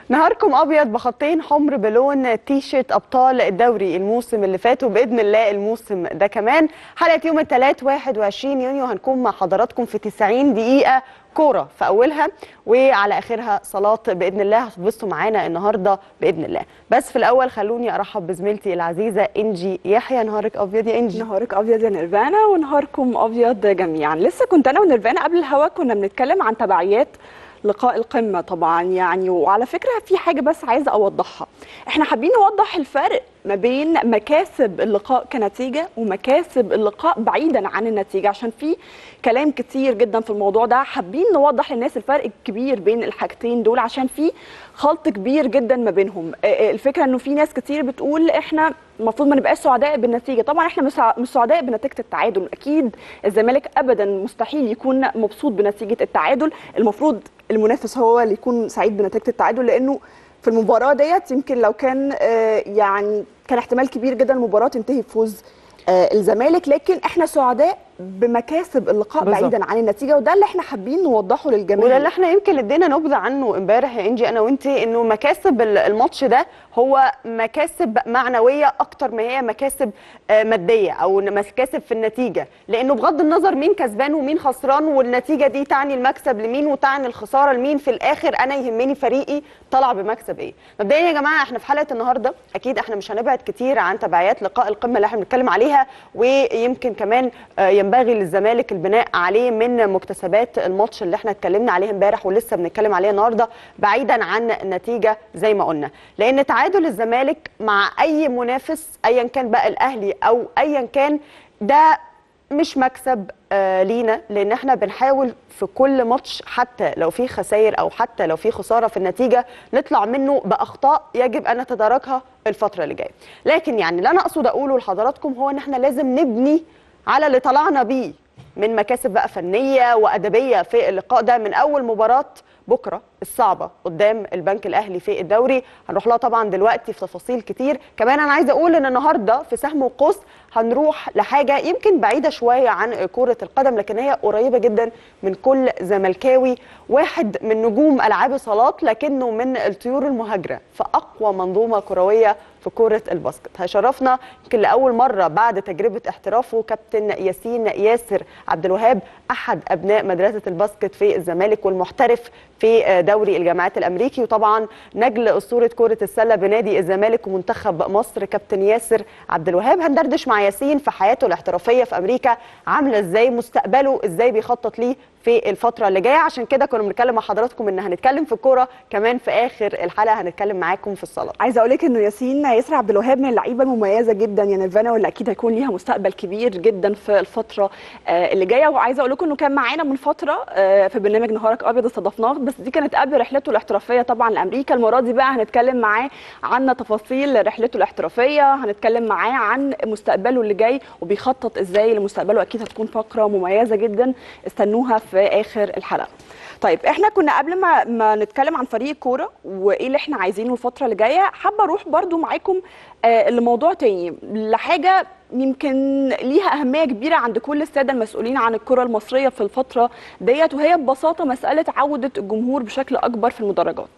نهاركم ابيض بخطين حمر بلون تي شيرت ابطال الدوري الموسم اللي فات وباذن الله الموسم ده كمان حلقه يوم الثلاث 21 يونيو هنكون مع حضراتكم في 90 دقيقه كوره في اولها وعلى اخرها صلاه باذن الله هتتبسطوا معانا النهارده باذن الله بس في الاول خلوني ارحب بزميلتي العزيزه انجي يحيى نهارك ابيض يا انجي نهارك ابيض يا نيرفانا ونهاركم ابيض جميعا لسه كنت انا ونيرفانا قبل الهوا كنا بنتكلم عن تبعيات لقاء القمه طبعا يعني وعلى فكره في حاجه بس عايزه اوضحها احنا حابين نوضح الفرق ما بين مكاسب اللقاء كنتيجه ومكاسب اللقاء بعيدا عن النتيجه عشان في كلام كتير جدا في الموضوع ده حابين نوضح للناس الفرق الكبير بين الحاجتين دول عشان في خلط كبير جدا ما بينهم الفكره انه في ناس كتير بتقول احنا المفروض ما نبقاش سعداء بالنتيجه طبعا احنا مش سعداء بنتيجه التعادل اكيد الزمالك ابدا مستحيل يكون مبسوط بنتيجه التعادل المفروض المنافس هو اللي يكون سعيد بنتيجه التعادل لانه في المباراه ديت يمكن لو كان يعني كان احتمال كبير جدا المباراه تنتهي بفوز الزمالك لكن احنا سعداء بمكاسب اللقاء بالزبط. بعيدا عن النتيجه وده اللي احنا حابين نوضحه للجميع وده اللي احنا يمكن ادينا نبذه عنه امبارح يا انجي انا وانت انه مكاسب الماتش ده هو مكاسب معنويه اكتر ما هي مكاسب ماديه او مكاسب في النتيجه لانه بغض النظر مين كسبان ومين خسران والنتيجه دي تعني المكسب لمين وتعني الخساره لمين في الاخر انا يهمني فريقي طلع بمكسب ايه مبدئيا يا جماعه احنا في حلقه النهارده اكيد احنا مش هنبعد كتير عن تبعيات لقاء القمه اللي احنا بنتكلم عليها ويمكن كمان ينبغي للزمالك البناء عليه من مكتسبات الماتش اللي احنا اتكلمنا عليه امبارح ولسه بنتكلم عليه النهارده بعيدا عن النتيجه زي ما قلنا لان تعادل الزمالك مع اي منافس ايا كان بقى الاهلي او ايا كان ده مش مكسب آه لينا لان احنا بنحاول في كل ماتش حتى لو في خسائر او حتى لو في خساره في النتيجه نطلع منه باخطاء يجب ان نتداركها الفتره اللي جايه لكن يعني اللي انا اقصد اقوله لحضراتكم هو ان احنا لازم نبني على اللي طلعنا بيه من مكاسب بقى فنيه وادبيه في اللقاء ده من اول مباراه بكره الصعبه قدام البنك الاهلي في الدوري هنروح لها طبعا دلوقتي في تفاصيل كتير كمان انا عايزه اقول ان النهارده في سهم وقوس هنروح لحاجه يمكن بعيده شويه عن كره القدم لكن هي قريبه جدا من كل زملكاوي واحد من نجوم العاب صالات لكنه من الطيور المهاجره في اقوى منظومه كرويه في كرة الباسكت هيشرفنا يمكن لأول مرة بعد تجربة احترافه كابتن ياسين ياسر عبد الوهاب أحد أبناء مدرسة الباسكت في الزمالك والمحترف في دوري الجامعات الأمريكي وطبعا نجل أسطورة كرة السلة بنادي الزمالك ومنتخب مصر كابتن ياسر عبد الوهاب هندردش مع ياسين في حياته الاحترافية في أمريكا عاملة إزاي مستقبله إزاي بيخطط ليه في الفترة اللي جاية عشان كده كنا بنتكلم مع حضراتكم ان هنتكلم في الكورة كمان في آخر الحلقة هنتكلم معاكم في الصلاة عايزة أقول لك إنه ياسين ياسر عبد الوهاب من اللعيبة المميزة جدا يا نيرفانا واللي أكيد هيكون ليها مستقبل كبير جدا في الفترة اللي جاية وعايزة أقول لكم إنه كان معانا من فترة في برنامج نهارك أبيض استضفناه بس دي كانت قبل رحلته الاحترافية طبعا لأمريكا المرة دي بقى هنتكلم معاه عن تفاصيل رحلته الاحترافية هنتكلم معاه عن مستقبله اللي جاي وبيخطط إزاي لمستقبله أكيد هتكون فقرة مميزة جدا استنوها في آخر الحلقة الحلقه طيب احنا كنا قبل ما ما نتكلم عن فريق الكوره وايه اللي احنا عايزينه الفتره اللي جايه حابه اروح برضو معاكم آه لموضوع تاني لحاجه يمكن ليها اهميه كبيره عند كل الساده المسؤولين عن الكره المصريه في الفتره ديت وهي ببساطه مساله عوده الجمهور بشكل اكبر في المدرجات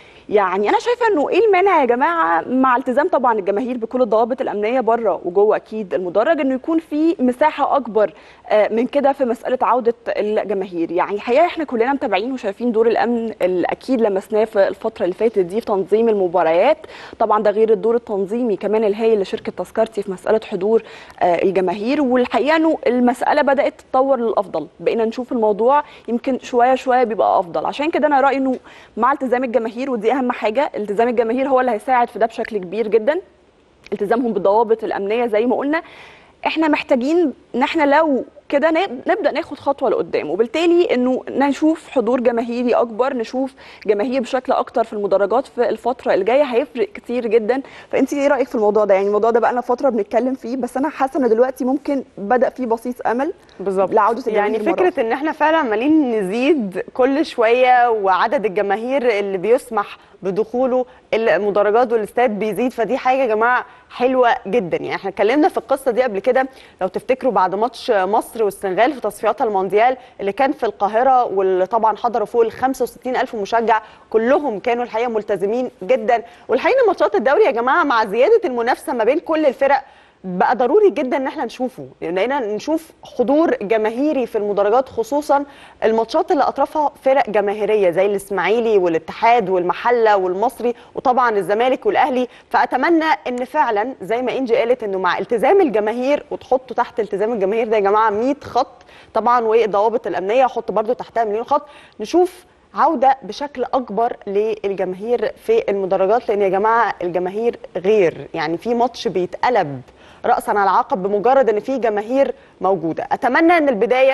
يعني انا شايفه انه ايه المانع يا جماعه مع التزام طبعا الجماهير بكل الضوابط الامنيه بره وجوه اكيد المدرج انه يكون في مساحه اكبر من كده في مساله عوده الجماهير يعني الحقيقه احنا كلنا متابعين وشايفين دور الامن الاكيد لمسناه في الفتره اللي فاتت دي في تنظيم المباريات طبعا ده غير الدور التنظيمي كمان الهائل لشركه تذكرتي في مساله حضور الجماهير والحقيقه انه المساله بدات تتطور للافضل بقينا نشوف الموضوع يمكن شويه شويه بيبقى افضل عشان كده انا رايي انه مع التزام الجماهير ودي اهم حاجه التزام الجماهير هو اللي هيساعد في ده بشكل كبير جدا التزامهم بالضوابط الامنيه زي ما قلنا احنا محتاجين ان احنا لو كده نبدا ناخد خطوه لقدام وبالتالي انه نشوف حضور جماهيري اكبر نشوف جماهير بشكل اكتر في المدرجات في الفتره الجايه هيفرق كتير جدا فانت ايه رايك في الموضوع ده يعني الموضوع ده بقى لنا فتره بنتكلم فيه بس انا حاسه ان دلوقتي ممكن بدا فيه بسيط امل بالظبط لعوده يعني فكره ان احنا فعلا عمالين نزيد كل شويه وعدد الجماهير اللي بيسمح بدخوله المدرجات والاستاد بيزيد فدي حاجه يا جماعه حلوه جدا يعني احنا اتكلمنا في القصه دي قبل كده لو تفتكروا بعد ماتش مصر مصر والسنغال في تصفيات المونديال اللي كان في القاهره واللي طبعا حضروا فوق ال 65 الف مشجع كلهم كانوا الحقيقه ملتزمين جدا والحقيقه ماتشات الدوري يا جماعه مع زياده المنافسه ما بين كل الفرق بقى ضروري جدا ان احنا نشوفه لقينا نشوف حضور جماهيري في المدرجات خصوصا الماتشات اللي اطرافها فرق جماهيريه زي الاسماعيلي والاتحاد والمحله والمصري وطبعا الزمالك والاهلي فاتمنى ان فعلا زي ما انجي قالت انه مع التزام الجماهير وتحطوا تحت التزام الجماهير ده يا جماعه 100 خط طبعا والضوابط الامنيه حط برده تحتها مليون خط نشوف عوده بشكل اكبر للجماهير في المدرجات لان يا جماعه الجماهير غير يعني في ماتش بيتقلب راسا على عقب بمجرد ان في جماهير موجوده اتمنى ان البدايه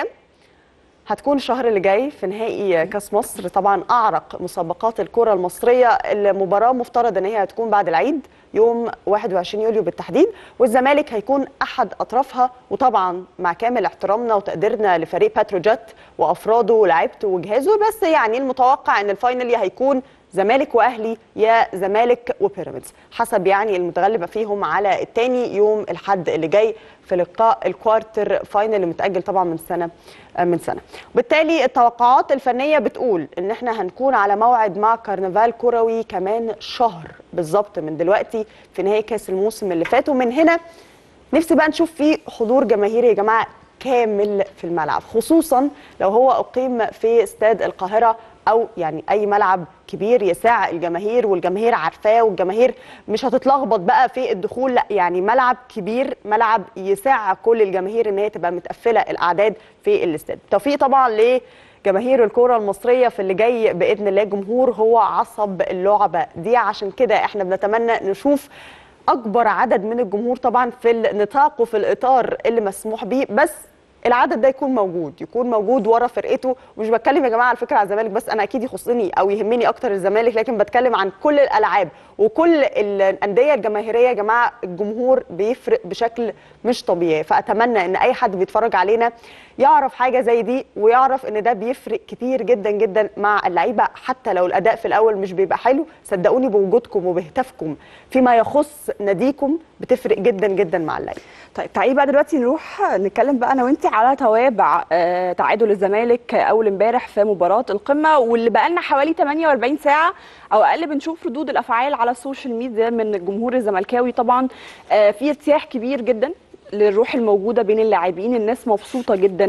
هتكون الشهر اللي جاي في نهائي كاس مصر طبعا اعرق مسابقات الكره المصريه المباراه مفترض ان هي هتكون بعد العيد يوم 21 يوليو بالتحديد والزمالك هيكون احد اطرافها وطبعا مع كامل احترامنا وتقديرنا لفريق باتروجيت وافراده ولاعيبته وجهازه بس يعني المتوقع ان الفاينل هيكون زمالك واهلي يا زمالك وبيراميدز حسب يعني المتغلبه فيهم على الثاني يوم الاحد اللي جاي في لقاء الكوارتر فاينل اللي متاجل طبعا من سنه من سنه وبالتالي التوقعات الفنيه بتقول ان احنا هنكون على موعد مع كرنفال كروي كمان شهر بالظبط من دلوقتي في نهايه كاس الموسم اللي فات ومن هنا نفسي بقى نشوف فيه حضور جماهيري يا جماعه كامل في الملعب خصوصا لو هو اقيم في استاد القاهره او يعني اي ملعب كبير يساع الجماهير والجماهير عارفاه والجماهير مش هتتلخبط بقى في الدخول لا يعني ملعب كبير ملعب يساع كل الجماهير ان هي تبقى متقفله الاعداد في الاستاد توفيق طبعا ل جماهير الكرة المصرية في اللي جاي بإذن الله جمهور هو عصب اللعبة دي عشان كده احنا بنتمنى نشوف أكبر عدد من الجمهور طبعا في النطاق وفي الإطار اللي مسموح بيه بس العدد ده يكون موجود يكون موجود ورا فرقته ومش بتكلم يا جماعه على فكره على الزمالك بس انا اكيد يخصني او يهمني اكتر الزمالك لكن بتكلم عن كل الالعاب وكل الانديه الجماهيريه يا جماعه الجمهور بيفرق بشكل مش طبيعي فاتمنى ان اي حد بيتفرج علينا يعرف حاجه زي دي ويعرف ان ده بيفرق كتير جدا جدا مع اللعيبه حتى لو الاداء في الاول مش بيبقى حلو صدقوني بوجودكم وبهتافكم فيما يخص ناديكم بتفرق جدا جدا مع اللعيبه طيب تعالي بقى دلوقتي نروح نتكلم بقى انا وانت على توابع آه تعادل الزمالك اول امبارح في مباراه القمه واللي بقى لنا حوالي 48 ساعه او اقل بنشوف ردود الافعال على السوشيال ميديا من الجمهور الزملكاوي طبعا آه في ارتياح كبير جدا للروح الموجوده بين اللاعبين الناس مبسوطه جدا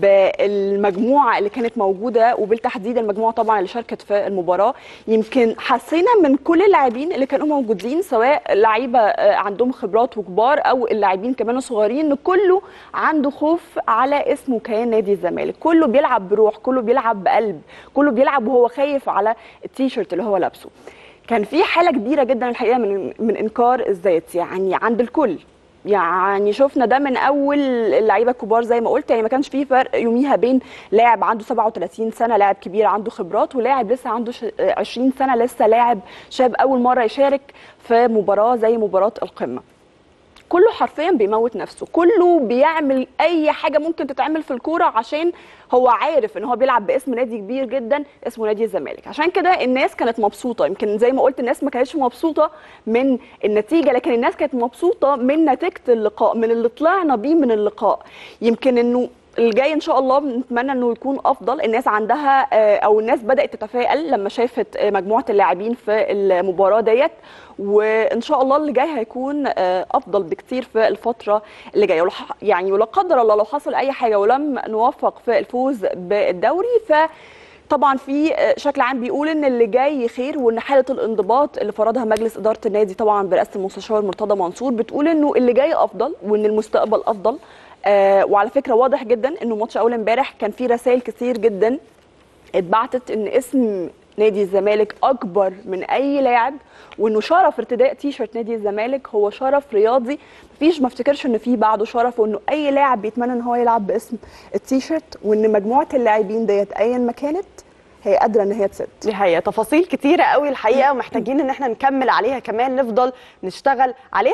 بالمجموعه اللي كانت موجوده وبالتحديد المجموعه طبعا اللي شاركت في المباراه يمكن حسينا من كل اللاعبين اللي كانوا موجودين سواء لعيبه عندهم خبرات وكبار او اللاعبين كمان الصغيرين ان كله عنده خوف على اسمه كيان نادي الزمالك كله بيلعب بروح كله بيلعب بقلب كله بيلعب وهو خايف على التيشيرت اللي هو لابسه كان في حاله كبيره جدا الحقيقه من من انكار الذات يعني عند الكل يعني شفنا ده من اول اللعيبه الكبار زي ما قلت يعني ما كانش فيه فرق يوميها بين لاعب عنده 37 سنه لاعب كبير عنده خبرات ولاعب لسه عنده 20 سنه لسه لاعب شاب اول مره يشارك في مباراه زي مباراه القمه كله حرفيا بيموت نفسه كله بيعمل اي حاجه ممكن تتعمل في الكوره عشان هو عارف ان هو بيلعب باسم نادي كبير جدا اسمه نادي الزمالك عشان كده الناس كانت مبسوطه يمكن زي ما قلت الناس ما كانتش مبسوطه من النتيجه لكن الناس كانت مبسوطه من نتيجه اللقاء من اللي طلعنا بيه من اللقاء يمكن انه الجاي ان شاء الله بنتمنى انه يكون افضل الناس عندها او الناس بدات تتفائل لما شافت مجموعه اللاعبين في المباراه ديت وان شاء الله اللي جاي هيكون افضل بكتير في الفتره اللي جايه يعني ولا قدر الله لو حصل اي حاجه ولم نوفق في الفوز بالدوري ف طبعا في شكل عام بيقول ان اللي جاي خير وان حاله الانضباط اللي فرضها مجلس اداره النادي طبعا برئاسه المستشار مرتضى منصور بتقول انه اللي جاي افضل وان المستقبل افضل آه وعلى فكره واضح جدا انه ماتش اول امبارح كان فيه رسائل كتير جدا اتبعتت ان اسم نادي الزمالك اكبر من اي لاعب وانه شرف ارتداء تيشرت نادي الزمالك هو شرف رياضي مفيش ما افتكرش ان في بعده شرف وانه اي لاعب بيتمنى ان هو يلعب باسم التيشرت وان مجموعه اللاعبين ديت ايا ما كانت هي قادره ان هي تسد دي حقيقه تفاصيل كتيره قوي الحقيقه ومحتاجين ان احنا نكمل عليها كمان نفضل نشتغل عليها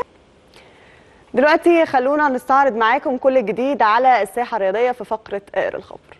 دلوقتي خلونا نستعرض معاكم كل جديد على الساحه الرياضيه في فقره اقرا الخبر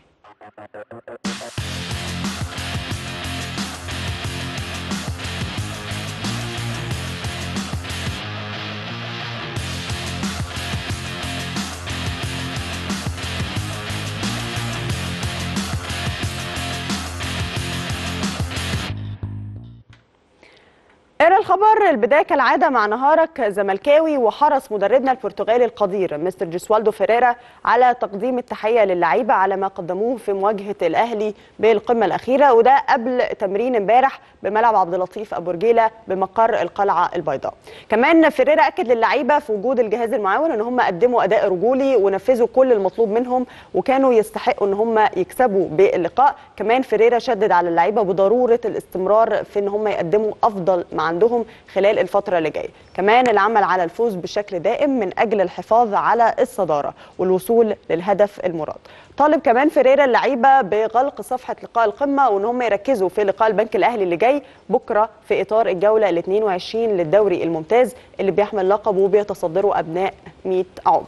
نروح للخبر البدايه كالعاده مع نهارك زملكاوي وحرص مدربنا البرتغالي القدير مستر جيسوالدو فيريرا على تقديم التحيه للعيبه على ما قدموه في مواجهه الاهلي بالقمه الاخيره وده قبل تمرين امبارح بملعب عبد اللطيف ابو رجيله بمقر القلعه البيضاء. كمان فيريرا اكد للعيبه في وجود الجهاز المعاون ان هم قدموا اداء رجولي ونفذوا كل المطلوب منهم وكانوا يستحقوا ان هم يكسبوا باللقاء، كمان فيريرا شدد على اللعيبه بضروره الاستمرار في ان هم يقدموا افضل ما عندهم خلال الفتره اللي جايه كمان العمل على الفوز بشكل دائم من اجل الحفاظ على الصداره والوصول للهدف المراد طالب كمان فيريرا اللعيبه بغلق صفحه لقاء القمه وان هم يركزوا في لقاء البنك الاهلي اللي جاي بكره في اطار الجوله ال 22 للدوري الممتاز اللي بيحمل لقب وبيتصدره ابناء 100 عقبه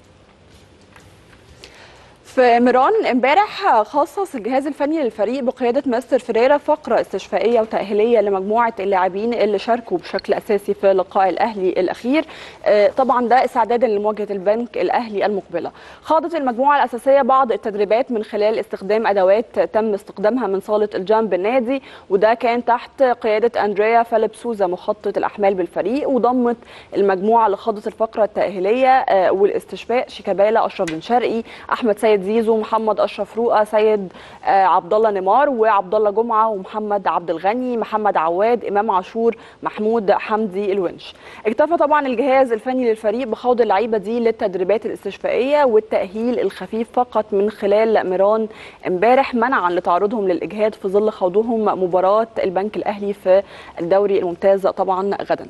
في ميران امبارح خصص الجهاز الفني للفريق بقياده مستر فيريرا فقره استشفائيه وتاهيليه لمجموعه اللاعبين اللي شاركوا بشكل اساسي في لقاء الاهلي الاخير طبعا ده استعدادا لمواجهه البنك الاهلي المقبله خاضت المجموعه الاساسيه بعض التدريبات من خلال استخدام ادوات تم استخدامها من صاله الجام بالنادي وده كان تحت قياده اندريا فيليب سوزا مخطط الاحمال بالفريق وضمت المجموعه اللي خاضت الفقره التاهيليه والاستشفاء شيكابالا اشرف بن شرقي احمد سيد زيزو محمد اشرف رؤى سيد عبد الله نيمار وعبد الله جمعه ومحمد عبد الغني محمد عواد امام عاشور محمود حمدي الونش اكتفى طبعا الجهاز الفني للفريق بخوض اللعيبه دي للتدريبات الاستشفائيه والتاهيل الخفيف فقط من خلال ميران امبارح منعا لتعرضهم للاجهاد في ظل خوضهم مباراه البنك الاهلي في الدوري الممتاز طبعا غدا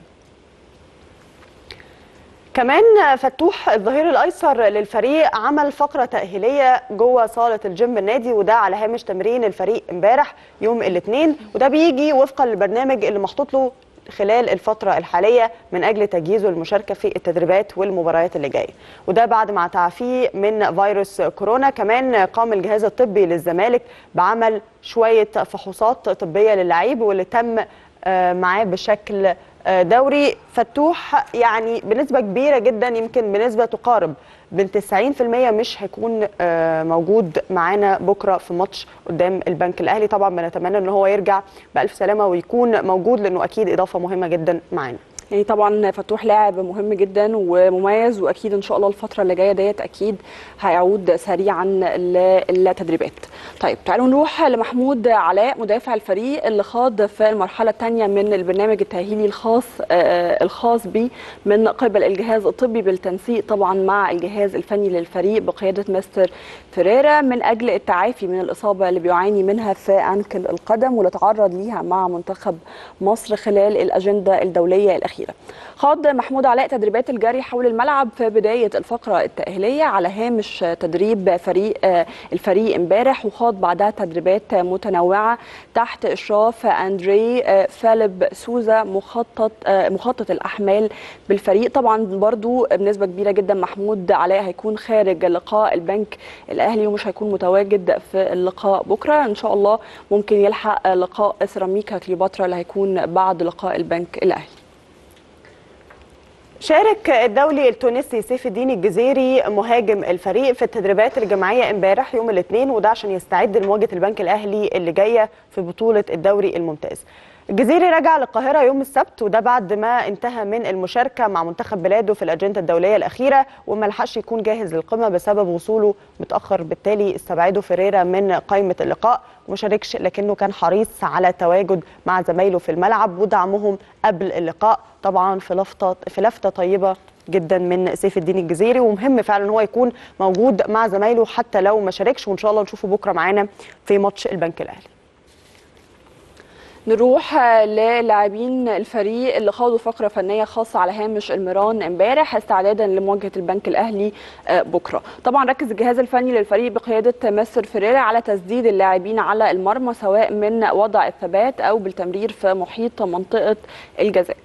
كمان فتوح الظهير الايسر للفريق عمل فقره تاهيليه جوه صاله الجيم النادي وده على هامش تمرين الفريق امبارح يوم الاثنين وده بيجي وفقا للبرنامج اللي محطوط له خلال الفترة الحالية من أجل تجهيزه للمشاركة في التدريبات والمباريات اللي جاية وده بعد ما تعافيه من فيروس كورونا كمان قام الجهاز الطبي للزمالك بعمل شوية فحوصات طبية للعيب واللي تم معاه بشكل دوري فتوح يعني بنسبه كبيره جدا يمكن بنسبه تقارب من 90% مش هيكون موجود معانا بكره في ماتش قدام البنك الاهلي طبعا بنتمنى ان هو يرجع بالف سلامه ويكون موجود لانه اكيد اضافه مهمه جدا معانا يعني طبعا فتوح لاعب مهم جدا ومميز واكيد ان شاء الله الفتره اللي جايه ديت اكيد هيعود سريعا للتدريبات طيب تعالوا نروح لمحمود علاء مدافع الفريق اللي خاض في المرحله الثانيه من البرنامج التاهيلي الخاص آه الخاص به من قبل الجهاز الطبي بالتنسيق طبعا مع الجهاز الفني للفريق بقياده مستر فيريرا من اجل التعافي من الاصابه اللي بيعاني منها في انكل القدم واللي تعرض ليها مع منتخب مصر خلال الاجنده الدوليه الاخيره الأخيرة خاض محمود علاء تدريبات الجري حول الملعب في بداية الفقرة التأهيلية على هامش تدريب فريق الفريق امبارح وخاض بعدها تدريبات متنوعة تحت إشراف أندري فالب سوزا مخطط مخطط الأحمال بالفريق طبعا برضو بنسبة كبيرة جدا محمود علاء هيكون خارج لقاء البنك الأهلي ومش هيكون متواجد في اللقاء بكرة إن شاء الله ممكن يلحق لقاء سيراميكا كليوباترا اللي هيكون بعد لقاء البنك الأهلي شارك الدولي التونسي سيف الدين الجزيري مهاجم الفريق في التدريبات الجماعيه امبارح يوم الاثنين وده عشان يستعد لمواجهه البنك الاهلي اللي جايه في بطوله الدوري الممتاز. الجزيري رجع للقاهره يوم السبت وده بعد ما انتهى من المشاركه مع منتخب بلاده في الاجنده الدوليه الاخيره وما لحقش يكون جاهز للقمه بسبب وصوله متاخر بالتالي استبعده فيريرا من قائمه اللقاء وما شاركش لكنه كان حريص على التواجد مع زمايله في الملعب ودعمهم قبل اللقاء طبعا في لفته في لفته طيبه جدا من سيف الدين الجزيري ومهم فعلا ان هو يكون موجود مع زمايله حتى لو ما شاركش وان شاء الله نشوفه بكره معانا في ماتش البنك الاهلي نروح للاعبين الفريق اللي خاضوا فقره فنيه خاصه على هامش الميران امبارح استعدادا لمواجهه البنك الاهلي بكره طبعا ركز الجهاز الفني للفريق بقياده مستر فيريرا على تسديد اللاعبين على المرمى سواء من وضع الثبات او بالتمرير في محيط منطقه الجزاء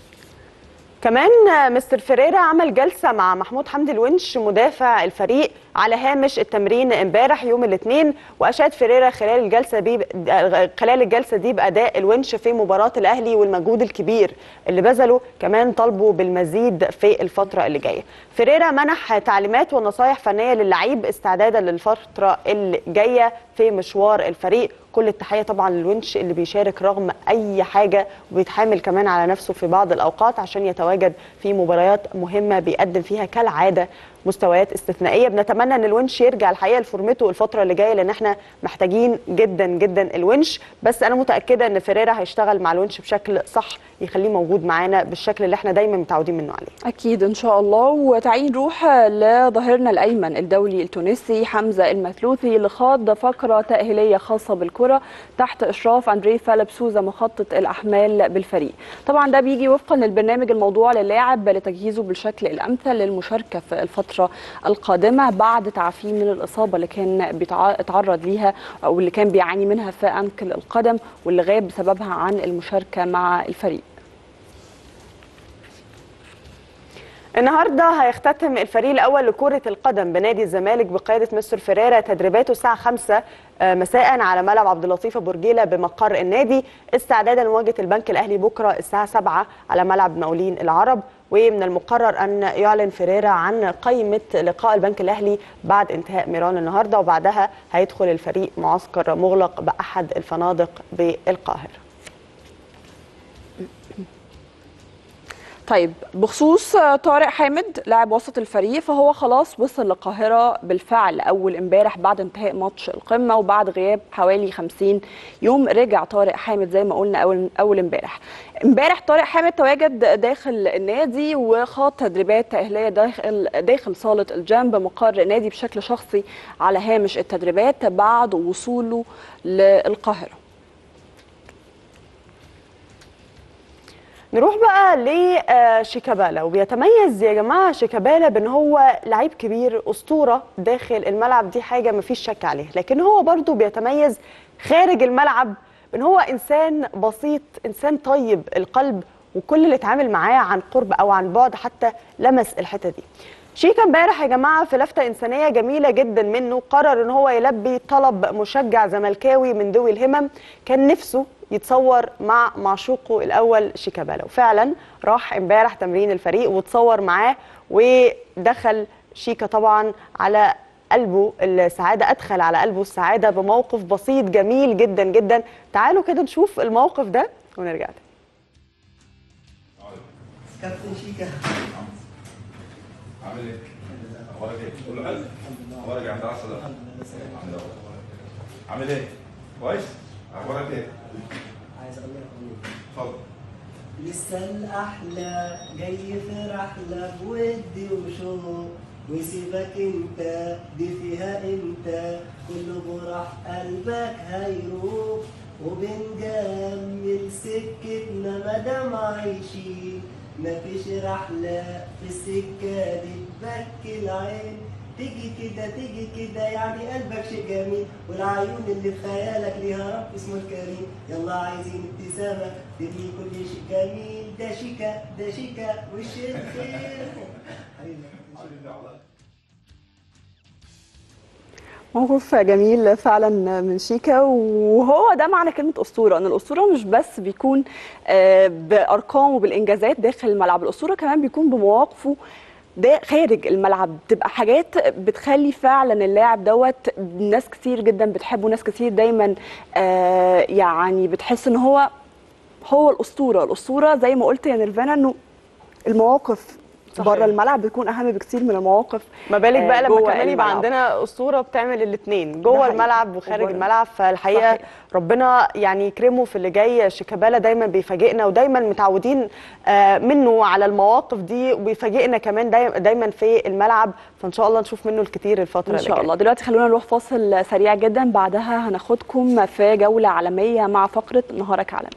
كمان مستر فيريرا عمل جلسه مع محمود حمدي الونش مدافع الفريق على هامش التمرين امبارح يوم الاثنين واشاد فيريرا خلال الجلسه دي خلال الجلسه دي باداء الونش في مباراه الاهلي والمجهود الكبير اللي بذله كمان طالبوا بالمزيد في الفتره اللي جايه فيريرا منح تعليمات ونصايح فنيه للعيب استعدادا للفتره اللي جايه في مشوار الفريق كل التحيه طبعا للونش اللي بيشارك رغم اي حاجه وبيتحامل كمان على نفسه في بعض الاوقات عشان يتواجد في مباريات مهمه بيقدم فيها كالعاده مستويات استثنائيه بنتمنى ان الونش يرجع الحقيقه لفورمته الفتره اللي جايه لان احنا محتاجين جدا جدا الونش بس انا متاكده ان فيريرا هيشتغل مع الونش بشكل صح يخليه موجود معانا بالشكل اللي احنا دايما متعودين منه عليه اكيد ان شاء الله وتعالي نروح لظهيرنا الايمن الدولي التونسي حمزه المثلوثي اللي خاض فقره تاهيليه خاصه بالكره تحت اشراف اندري فالب سوزا مخطط الاحمال بالفريق طبعا ده بيجي وفقا للبرنامج الموضوع للاعب لتجهيزه بالشكل الامثل للمشاركه في الفتره القادمه بعد تعافيه من الاصابه اللي كان بيتعرض ليها او اللي كان بيعاني منها في انكل القدم واللي غاب بسببها عن المشاركه مع الفريق النهارده هيختتم الفريق الاول لكره القدم بنادي الزمالك بقياده مستر فيريرا تدريباته الساعه 5 مساء على ملعب عبد اللطيف برجيله بمقر النادي استعدادا لمواجهه البنك الاهلي بكره الساعه 7 على ملعب مقاولين العرب ومن المقرر ان يعلن فيريرا عن قائمه لقاء البنك الاهلي بعد انتهاء ميران النهارده وبعدها هيدخل الفريق معسكر مغلق باحد الفنادق بالقاهره طيب بخصوص طارق حامد لاعب وسط الفريق فهو خلاص وصل للقاهره بالفعل اول امبارح بعد انتهاء ماتش القمه وبعد غياب حوالي 50 يوم رجع طارق حامد زي ما قلنا اول اول امبارح امبارح طارق حامد تواجد داخل النادي وخاض تدريبات تاهيليه داخل داخل صاله الجنب مقر النادي بشكل شخصي على هامش التدريبات بعد وصوله للقاهره نروح بقى لشيكابالا وبيتميز يا جماعه شيكابالا بان هو لعيب كبير اسطوره داخل الملعب دي حاجه مفيش شك عليها لكن هو برضو بيتميز خارج الملعب بان هو انسان بسيط انسان طيب القلب وكل اللي اتعامل معاه عن قرب او عن بعد حتى لمس الحته دي شيكا امبارح يا جماعه في لفته انسانيه جميله جدا منه قرر ان هو يلبي طلب مشجع زملكاوي من ذوي الهمم كان نفسه يتصور مع معشوقه الاول شيكابالا وفعلا راح امبارح تمرين الفريق وتصور معاه ودخل شيكا طبعا على قلبه السعاده ادخل على قلبه السعاده بموقف بسيط جميل جدا جدا تعالوا كده نشوف الموقف ده ونرجع تاني كابتن شيكا عامل ايه؟ اخبارك ايه؟ كله حلو؟ اخبارك يا عبد العاصي ده؟ عامل ايه؟ عامل ايه؟ كويس؟ اخبارك ايه؟ عايز اقول لك اتفضل لسه الاحلى جاي في رحله بودي وشوق ويسيبك انت دي فيها انت كله براح قلبك هيروح وبنجمل سكتنا مادام عايشين مفيش رحلة في السكة دي تبكي العين تيجي كده تيجي كده يعني قلبك شيء جميل والعيون اللي في خيالك ليها رب اسمه الكريم يلا عايزين ابتسامة تبني كل شيء جميل ده شيكا ده شيكا وش الخير حبيبي موقف جميل فعلا من شيكا وهو ده معنى كلمه اسطوره ان الاسطوره مش بس بيكون آه، بارقامه بالانجازات داخل الملعب الاسطوره كمان بيكون بمواقفه ده خارج الملعب بتبقى حاجات بتخلي فعلا اللاعب دوت ناس كتير جدا بتحبه ناس كتير دايما آه، يعني بتحس ان هو هو الاسطوره الاسطوره زي ما قلت يا نيرفانا انه المواقف صحيح. بره الملعب بتكون اهم بكتير من المواقف ما بالك آه، بقى لما جوه كمان يبقى الملعب. عندنا اسطوره بتعمل الاثنين جوه حقيقي. الملعب وخارج وبره. الملعب فالحقيقه صحيح. ربنا يعني يكرمه في اللي جاي شيكابالا دايما بيفاجئنا ودايما متعودين آه، منه على المواقف دي وبيفاجئنا كمان دايما دايما في الملعب فان شاء الله نشوف منه الكتير الفتره ان اللي شاء جايه الله دلوقتي خلونا نروح فاصل سريع جدا بعدها هناخدكم في جوله عالميه مع فقره نهارك عالمي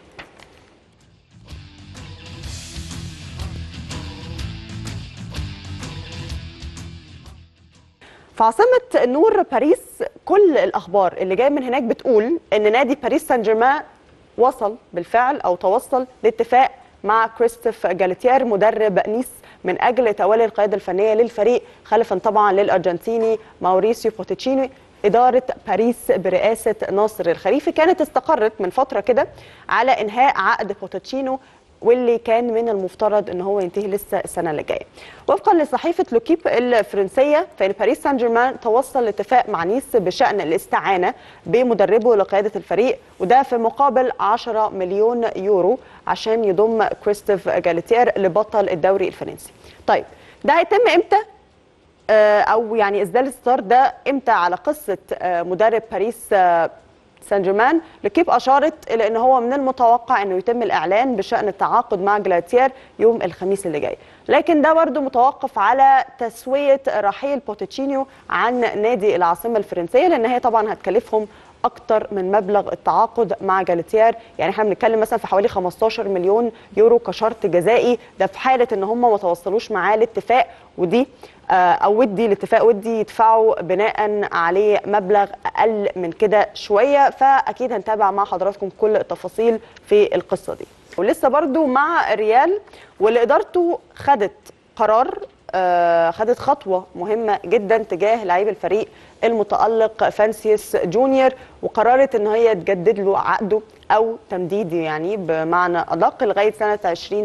في عاصمة نور باريس كل الأخبار اللي جاية من هناك بتقول إن نادي باريس سان جيرمان وصل بالفعل أو توصل لاتفاق مع كريستوف جاليتير مدرب نيس من اجل تولي القياده الفنيه للفريق خلفا طبعا للارجنتيني ماوريسيو بوتيتشيني إدارة باريس برئاسة ناصر الخليفي كانت استقرت من فترة كده على إنهاء عقد بوتاتشينو واللي كان من المفترض ان هو ينتهي لسه السنه اللي جايه. وفقا لصحيفه لوكيب الفرنسيه فان باريس سان جيرمان توصل لاتفاق مع نيس بشان الاستعانه بمدربه لقياده الفريق وده في مقابل 10 مليون يورو عشان يضم كريستوف جاليتير لبطل الدوري الفرنسي. طيب ده هيتم امتى؟ آه، او يعني اسدال الستار ده امتى على قصه آه، مدرب باريس آه، سان جيرمان لكيب اشارت الى ان هو من المتوقع انه يتم الاعلان بشان التعاقد مع جلاتير يوم الخميس اللي جاي لكن ده برضه متوقف على تسويه رحيل بوتيتشينيو عن نادي العاصمه الفرنسيه لان هي طبعا هتكلفهم اكتر من مبلغ التعاقد مع جاليتير يعني احنا بنتكلم مثلا في حوالي 15 مليون يورو كشرط جزائي ده في حاله ان هم ما توصلوش معاه لاتفاق ودي آه، او ودي الاتفاق ودي يدفعوا بناء عليه مبلغ اقل من كده شويه فاكيد هنتابع مع حضراتكم كل التفاصيل في القصه دي ولسه برضو مع الريال واللي ادارته خدت قرار آه، خدت خطوه مهمه جدا تجاه لعيب الفريق المتالق فانسيس جونيور وقررت ان هي تجدد له عقده او تمديده يعني بمعنى ادق لغايه سنه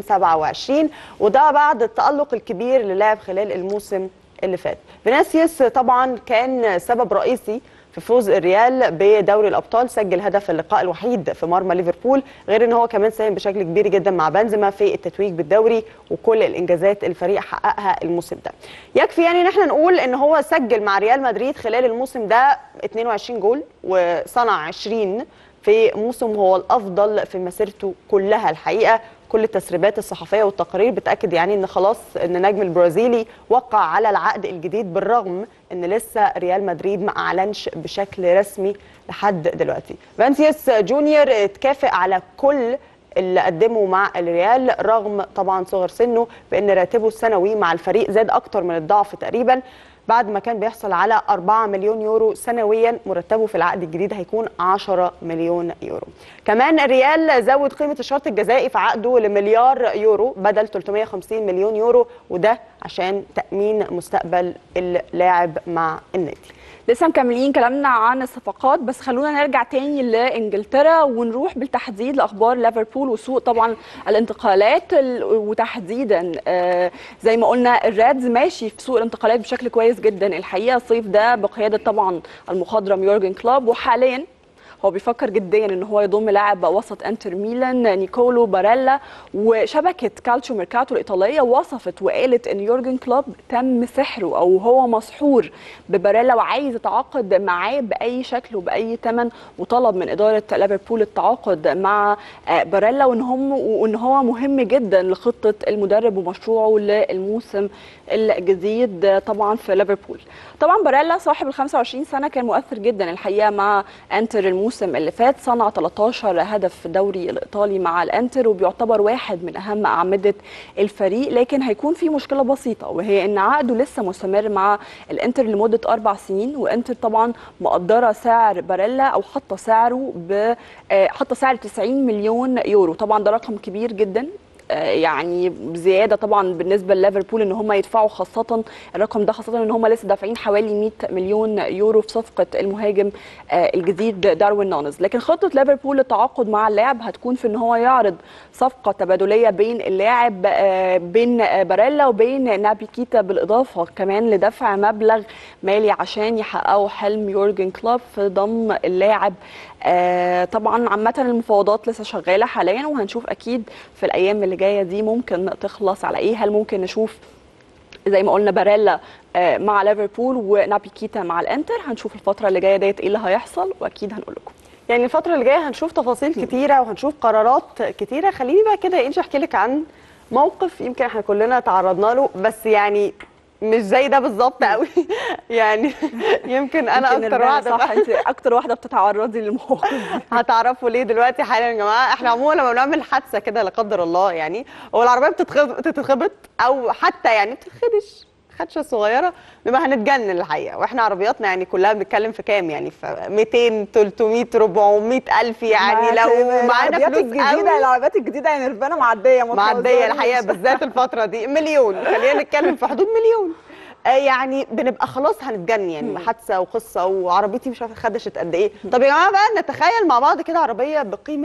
2027 وده بعد التالق الكبير اللي لعب خلال الموسم اللي فات فينيسيوس طبعا كان سبب رئيسي في فوز الريال بدوري الابطال سجل هدف اللقاء الوحيد في مرمى ليفربول غير ان هو كمان ساهم بشكل كبير جدا مع بنزيما في التتويج بالدوري وكل الانجازات الفريق حققها الموسم ده يكفي يعني ان احنا نقول ان هو سجل مع ريال مدريد خلال الموسم ده 22 جول وصنع 20 في موسم هو الافضل في مسيرته كلها الحقيقه كل التسريبات الصحفيه والتقارير بتاكد يعني ان خلاص ان نجم البرازيلي وقع على العقد الجديد بالرغم ان لسه ريال مدريد ما اعلنش بشكل رسمي لحد دلوقتي فانسيوس جونيور اتكافئ على كل اللي قدمه مع الريال رغم طبعا صغر سنه بان راتبه السنوي مع الفريق زاد اكتر من الضعف تقريبا بعد ما كان بيحصل على 4 مليون يورو سنويا مرتبه في العقد الجديد هيكون 10 مليون يورو كمان الريال زود قيمة الشرط الجزائي في عقده لمليار يورو بدل 350 مليون يورو وده عشان تأمين مستقبل اللاعب مع النادي لسه مكملين كلامنا عن الصفقات بس خلونا نرجع تاني لانجلترا ونروح بالتحديد لاخبار ليفربول وسوق طبعا الانتقالات ال- وتحديدا آه، زي ما قلنا الرادز ماشي في سوق الانتقالات بشكل كويس جدا الحقيقه الصيف ده بقياده طبعا المخضرم يورجن كلوب وحاليا هو بيفكر جديا ان هو يضم لاعب وسط انتر ميلان نيكولو باريلا وشبكه كالتشو ميركاتو الايطاليه وصفت وقالت ان يورجن كلوب تم سحره او هو مسحور بباريلا وعايز يتعاقد معاه باي شكل وباي ثمن وطلب من اداره ليفربول التعاقد مع آه، باريلا وان هم وان هو مهم جدا لخطه المدرب ومشروعه للموسم الجديد آه، طبعا في ليفربول طبعا باريلا صاحب ال 25 سنه كان مؤثر جدا الحقيقه مع انتر الموسم اللي فات صنع 13 هدف في الدوري الايطالي مع الانتر وبيعتبر واحد من اهم اعمده الفريق لكن هيكون في مشكله بسيطه وهي ان عقده لسه مستمر مع الانتر لمده اربع سنين وانتر طبعا مقدره سعر باريلا او حاطه سعره ب آه، حاطه سعر 90 مليون يورو طبعا ده رقم كبير جدا آه، يعني زياده طبعا بالنسبه لليفربول ان هم يدفعوا خاصه الرقم ده خاصه ان هم لسه دافعين حوالي 100 مليون يورو في صفقه المهاجم آه، الجديد داروين نونز لكن خطه ليفربول للتعاقد مع اللاعب هتكون في ان هو يعرض صفقه تبادليه بين اللاعب آه، بين آه، باريلا وبين نابي كيتا بالاضافه كمان لدفع مبلغ مالي عشان يحققوا حلم يورجن كلوب في ضم اللاعب آه، طبعا عامة المفاوضات لسه شغالة حاليا وهنشوف أكيد في الأيام اللي جاية دي ممكن تخلص على إيه هل ممكن نشوف زي ما قلنا باريلا آه، مع ليفربول ونابي كيتا مع الانتر هنشوف الفترة اللي جاية ديت إيه اللي هيحصل وأكيد هنقول لكم يعني الفترة اللي جاية هنشوف تفاصيل كتيرة وهنشوف قرارات كتيرة خليني بقى كده انجي احكي لك عن موقف يمكن احنا كلنا تعرضنا له بس يعني مش زي ده بالظبط قوي يعني يمكن انا يمكن اكتر الرنا واحده صح بقى انت اكتر واحده بتتعرضي للمواقف دي هتعرفوا ليه دلوقتي حالا يا جماعه احنا عموما لما بنعمل حادثه كده لا قدر الله يعني هو العربيه بتتخبط بتتخبط او حتى يعني بتتخدش خدشه صغيره نبقى هنتجنن الحقيقه واحنا عربياتنا يعني كلها بنتكلم في كام يعني في 200 300 400 الف يعني ما- لو معانا العربيات فلوس الجديده قوي العربيات الجديده يا نيرفانا معديه ما معديه تهزريش. الحقيقه بالذات الفتره دي مليون خلينا نتكلم في حدود مليون آه يعني بنبقى خلاص هنتجنن يعني حادثه وقصه وعربيتي مش عارفه خدشت قد ايه طب يا جماعه بقى نتخيل مع بعض كده عربيه بقيمه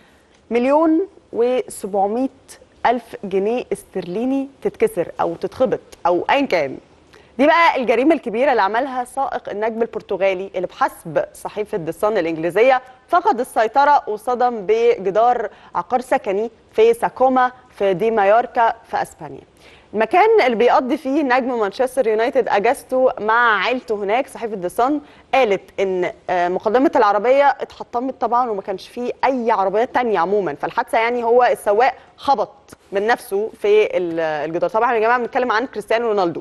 مليون و700 الف جنيه استرليني تتكسر او تتخبط او ايا كان دي بقى الجريمه الكبيره اللي عملها سائق النجم البرتغالي اللي بحسب صحيفه ذا صن الانجليزيه فقد السيطره وصدم بجدار عقار سكني في ساكوما في دي مايوركا في اسبانيا المكان اللي بيقضي فيه نجم مانشستر يونايتد اجازته مع عيلته هناك صحيفه ذا صن قالت ان آه، مقدمه العربيه اتحطمت طبعا وما كانش فيه اي عربيات تانية عموما فالحادثه يعني هو السواق خبط من نفسه في ال- الجدار طبعا يا جماعه بنتكلم عن كريستيانو رونالدو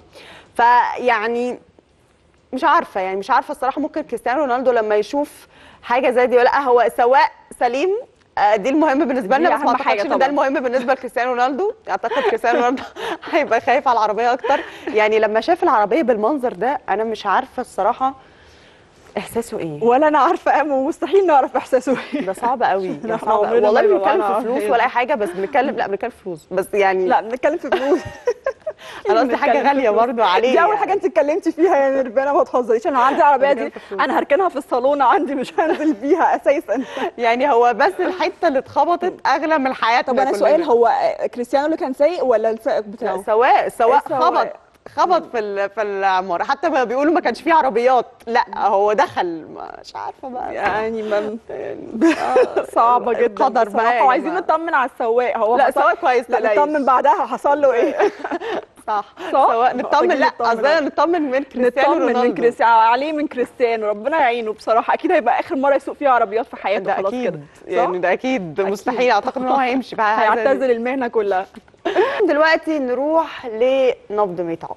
فيعني مش عارفه يعني مش عارفه الصراحه ممكن كريستيانو رونالدو لما يشوف حاجه زي دي ولا لا هو سواق سليم آه، دي المهم بالنسبه دي لنا بس أهم ما اعتقدش حاجة ان ده طبعاً. المهم بالنسبه لكريستيانو رونالدو اعتقد كريستيانو رونالدو هيبقى خايف على العربيه اكتر يعني لما شاف العربيه بالمنظر ده انا مش عارفه الصراحه احساسه ايه ولا انا عارفه ام ومستحيل نعرف احساسه ايه ده صعب قوي لا، ده إحنا صعب عمرنا والله ما يبقى بنتكلم معانا في فلوس عربية. ولا اي حاجه بس بنتكلم لا بنتكلم في فلوس بس يعني لا بنتكلم في فلوس انا قصدي حاجه بنتكلم في غاليه فلوس. برضو عليه دي اول يعني. حاجه انت اتكلمتي فيها يا نيرفانا ما تهزريش انا عندي العربيه بنتكلم دي في فلوس. انا هركنها في الصالون عندي مش هنزل بيها اساسا يعني هو بس الحته اللي اتخبطت اغلى من حياتنا طب انا كلنا. سؤال هو آه، كريستيانو اللي كان سايق ولا السائق بتاعه سواق السواق السواق. خبط خبط في ال- في العماره حتى ما بيقولوا ما كانش فيه عربيات لا هو دخل مش عارفه بقى يعني ما يعني صعبه جدا القدر بقى بصراحة. يا وعايزين جماعة. نطمن على السواق هو لا حصل- سواق كويس لا تلاقيش. نطمن بعدها حصل له ايه صح صح؟ سواء نطمن محتاجين لا نطمن. قصدنا نطمن من كريستيانو نطمن من رونالدو كريستيانو عليه من كريستيانو ربنا يعينه بصراحه اكيد هيبقى اخر مره يسوق فيها عربيات في حياته ده خلاص كده اكيد يعني صح؟ ده اكيد مستحيل اعتقد ان هو هيمشي بقى هيعتزل المهنه كلها دلوقتي نروح لنبض ميت عقب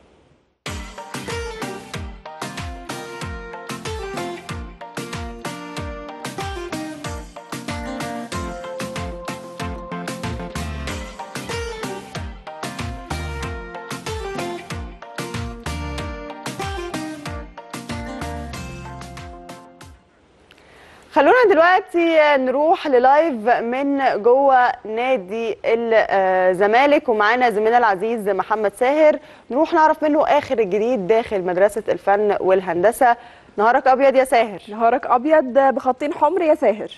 خلونا دلوقتي نروح للايف من جوه نادي الزمالك ومعانا زميلنا العزيز محمد ساهر نروح نعرف منه اخر الجديد داخل مدرسه الفن والهندسه نهارك ابيض يا ساهر نهارك ابيض بخطين حمر يا ساهر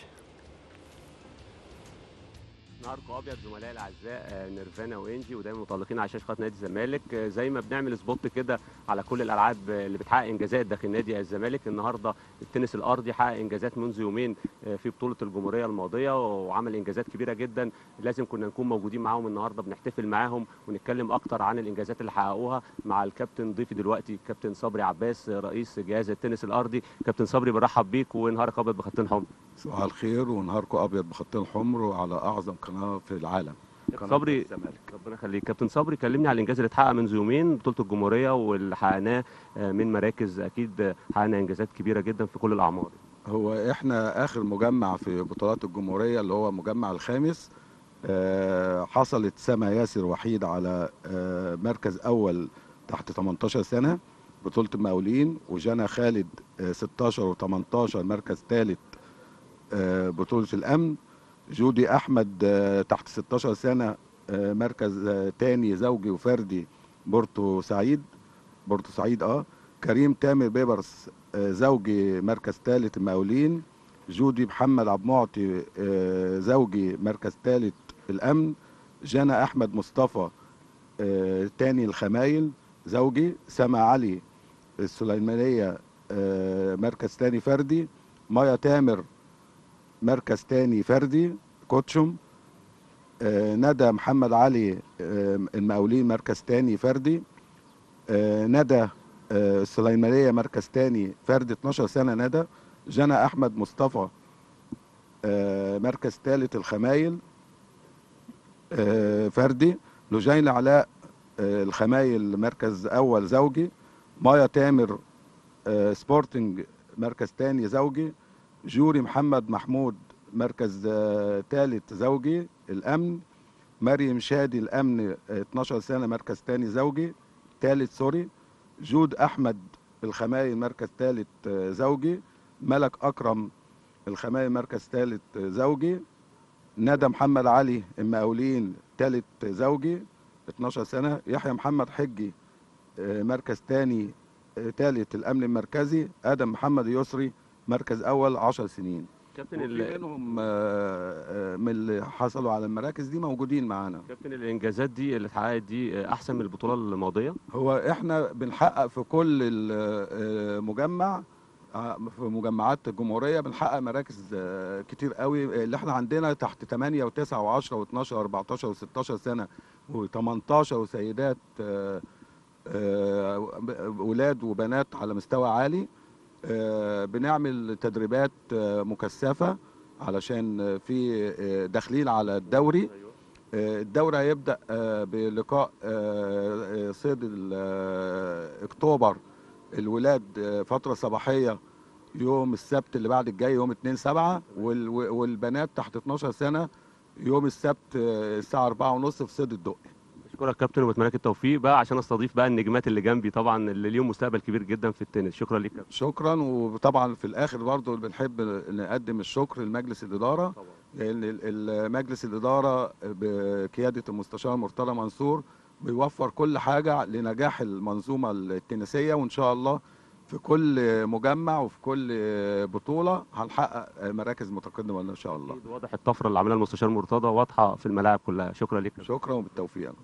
نهاركم ابيض زملائي الاعزاء آه، نيرفانا وانجي ودايما متالقين على شاشه قناه نادي الزمالك آه، زي ما بنعمل سبوت كده على كل الالعاب آه، اللي بتحقق انجازات داخل نادي الزمالك النهارده التنس الارضي حقق انجازات منذ يومين آه، في بطوله الجمهوريه الماضيه وعمل انجازات كبيره جدا لازم كنا نكون موجودين معاهم النهارده بنحتفل معاهم ونتكلم اكتر عن الانجازات اللي حققوها مع الكابتن ضيفي دلوقتي كابتن صبري عباس آه، رئيس جهاز التنس الارضي كابتن صبري برحب بيك ونهارك ابيض بخطين حمر صباح الخير ونهاركم ابيض بخطين حمر وعلى اعظم قناه في العالم قناة صبري الزمالك ربنا يخليك كابتن صبري كلمني على الانجاز اللي اتحقق منذ يومين بطوله الجمهوريه واللي حققناه آه، من مراكز اكيد آه، حققنا انجازات كبيره جدا في كل الاعمار هو احنا اخر مجمع في بطولات الجمهوريه اللي هو مجمع الخامس آه، حصلت سما ياسر وحيد على آه، مركز اول تحت 18 سنه بطوله المقاولين وجانا خالد آه، 16 و18 مركز ثالث بطوله الامن جودي احمد آه، تحت 16 سنه آه، مركز آه، تاني زوجي وفردي بورتو سعيد بورتو سعيد اه كريم تامر بيبرس آه، زوجي مركز ثالث المقاولين جودي محمد عبد المعطي آه، زوجي مركز ثالث الامن جانا احمد مصطفى آه، تاني الخمايل زوجي سما علي السليمانيه آه، مركز تاني فردي مايا تامر مركز تاني فردي كوتشم آه، ندى محمد علي آه، المقاولين مركز تاني فردي آه، ندى آه، السليمانية مركز تاني فردي 12 سنة ندى جنى أحمد مصطفى آه، مركز ثالث الخمايل آه، فردي لجين علاء آه، الخمايل مركز أول زوجي مايا تامر آه، سبورتنج مركز تاني زوجي جوري محمد محمود مركز ثالث زوجي الأمن مريم شادي الأمن آه، 12 سنة مركز تاني زوجي ثالث سوري جود احمد الخمايل مركز ثالث زوجي ملك اكرم الخمايل مركز ثالث زوجي ندى محمد علي المقاولين ثالث زوجي 12 سنه يحيى محمد حجي آه، مركز ثاني ثالث الامن المركزي ادم محمد يسري مركز اول 10 سنين كابتن وفي ال... منهم آه، آه، من اللي حصلوا على المراكز دي موجودين معانا كابتن الانجازات دي اللي اتحققت دي آه، احسن من البطوله الماضيه هو احنا بنحقق في كل المجمع في مجمعات الجمهوريه بنحقق مراكز آه، كتير قوي اللي احنا عندنا تحت 8 و9 و10 و12 و14 و16 سنه و18 وسيدات آه، آه، ولاد وبنات على مستوى عالي آه، بنعمل تدريبات آه، مكثفه علشان آه، في آه، داخلين على الدوري آه، الدوري هيبدأ آه، بلقاء آه، آه، صيد ال- آه، اكتوبر الولاد آه، فترة صباحية يوم السبت اللي بعد الجاي يوم 2 7 والبنات تحت 12 سنة يوم السبت آه، الساعة 4 ونص في صيد الدقي بشكرك كابتن وبتمنى لك التوفيق بقى عشان استضيف بقى النجمات اللي جنبي طبعا اللي ليهم مستقبل كبير جدا في التنس شكرا ليك كابتن شكرا وطبعا في الآخر برضو بنحب نقدم الشكر لمجلس الإدارة طبعا لان ال- ال- مجلس الاداره بقياده المستشار مرتضى منصور بيوفر كل حاجه لنجاح المنظومه التنسيه وان شاء الله في كل مجمع وفي كل بطوله هنحقق مراكز متقدمه ان شاء الله أكيد واضح الطفره اللي عملها المستشار مرتضى واضحه في الملاعب كلها شكرا ليك كابتن. شكرا وبالتوفيق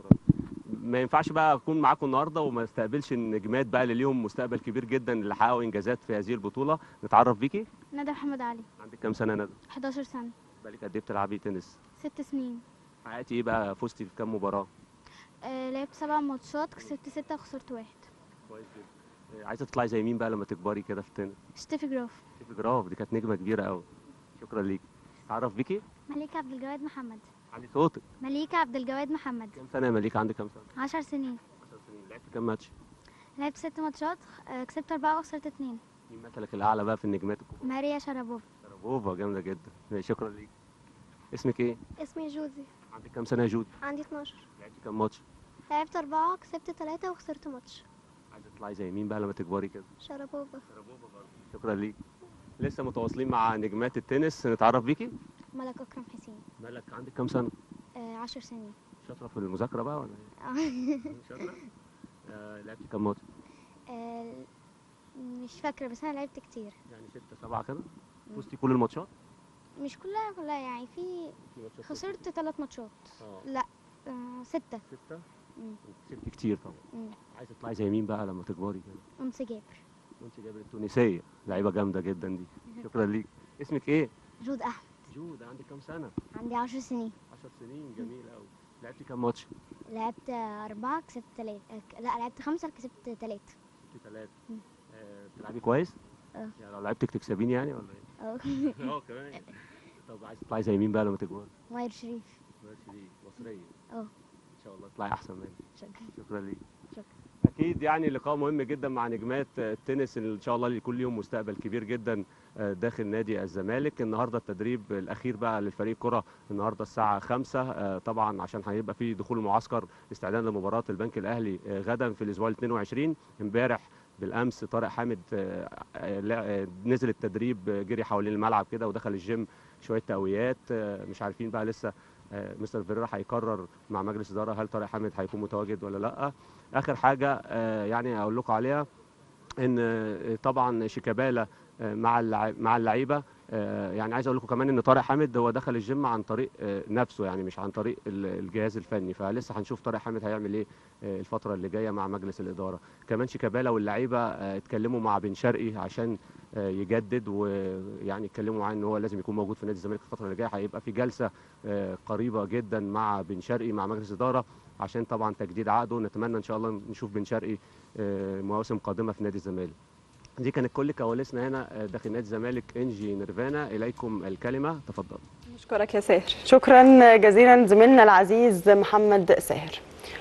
ما ينفعش بقى اكون معاكم النهارده وما استقبلش النجمات بقى اللي ليهم مستقبل كبير جدا اللي حققوا انجازات في هذه البطوله نتعرف بيكي ندى محمد علي عندك كام سنه ندى 11 سنة بقالك قد ايه بتلعبي تنس ست سنين حققتي ايه بقى فزتي في كام مباراه آه لعبت سبع ماتشات كسبت ستة وخسرت واحد كويس جدا آه، عايزه تطلعي زي مين بقى لما تكبري كده في التنس ستيفي جراف شوفي جراف دي كانت نجمه كبيره قوي شكرا ليك تعرف بيكي مليكة عبد الجواد محمد علي صوتك مليكة عبد الجواد محمد كام سنه يا مليكه عندك كام سنه عشر سنين 10 سنين لعبتي كام ماتش لعبت ست ماتشات آه كسبت أربعة وخسرت اتنين مين مثلك الاعلى بقى في النجمات الكبار ماريا شربوف شربوفا جامده جدا ماشي، شكرا ليك اسمك ايه اسمي جوزي عندك كام سنه يا جود عندي 12 لعبتي كام ماتش لعبت أربعة كسبت ثلاثة وخسرت ماتش عايزه تطلعي زي مين بقى لما تكبري كده شربوفا شكرا ليك لسه متواصلين مع نجمات التنس نتعرف بيكي ملك أكرم حسين مالك عندك كام سنه آه عشر سنين شاطره في المذاكره بقى ولا ايه شاطره آه لعبتي كام ماتش آه مش فاكرة بس أنا لعبت كتير يعني ستة سبعة كده فزتي كل الماتشات مش كلها كلها يعني في في ماتشات خسرت ثلاث ماتشات اه لا آه ستة ستة مم. كسبتي كتير طبعا مم. عايزه تطلعي زي مين بقى لما تكبري كده أنس جابر وانت جابر التونسيه لعيبه جامده جدا دي شكرا ليك اسمك ايه جود أحمد جود عندك كام سنه عندي عشر سنين 10 سنين جميل قوي لعبتي كام ماتش لعبت أربعة كسبت تلاتة لا لعبت خمسة كسبت تلاتة كسبتي ثلاثه مم. آه بتلعبي كويس اه. يعني لو لعبتك تكسبيني يعني ولا ايه أه اه كمان طب عايزه تطلعي زي مين بقى لما تكبري ماير شريف ماشي دي مصريه اه ان شاء الله تطلعي احسن مني شكرا شكرا ليك شكرا. اكيد يعني لقاء مهم جدا مع نجمات التنس اللي ان شاء الله اللي يكون ليهم مستقبل كبير جدا داخل نادي الزمالك النهارده التدريب الاخير بقى للفريق كره النهارده الساعه 5 طبعا عشان هيبقى في دخول معسكر استعداد لمباراه البنك الاهلي غدا في الاسبوع ال 22 امبارح بالامس طارق حامد آه، آه، لا- آه، نزل التدريب آه، جري حوالين الملعب كده ودخل الجيم شويه تقويات آه، مش عارفين بقى لسه آه، مستر فيريرا هيقرر مع مجلس اداره هل طارق حامد هيكون متواجد ولا لا اخر حاجه آه، يعني اقول لكم عليها ان آه، طبعا شيكابالا آه، مع اللع- مع اللعيبه آه، يعني عايز اقول لكم كمان ان طارق حامد هو دخل الجيم عن طريق آه، نفسه يعني مش عن طريق ال- الجهاز الفني فلسه هنشوف طارق حامد هيعمل ايه آه، الفتره اللي جايه مع مجلس الاداره كمان شيكابالا واللعيبه آه، اتكلموا مع بن شرقي عشان آه، يجدد ويعني اتكلموا معاه ان هو لازم يكون موجود في نادي الزمالك الفتره اللي جايه هيبقى في جلسه آه، قريبه جدا مع بن شرقي مع مجلس اداره عشان طبعا تجديد عقده نتمنى ان شاء الله نشوف بن شرقي آه، مواسم قادمه في نادي الزمالك دي كانت كل كواليسنا هنا آه، داخل نادي الزمالك انجي نيرفانا اليكم الكلمه تفضل نشكرك يا ساهر شكرا جزيلا زميلنا العزيز محمد ساهر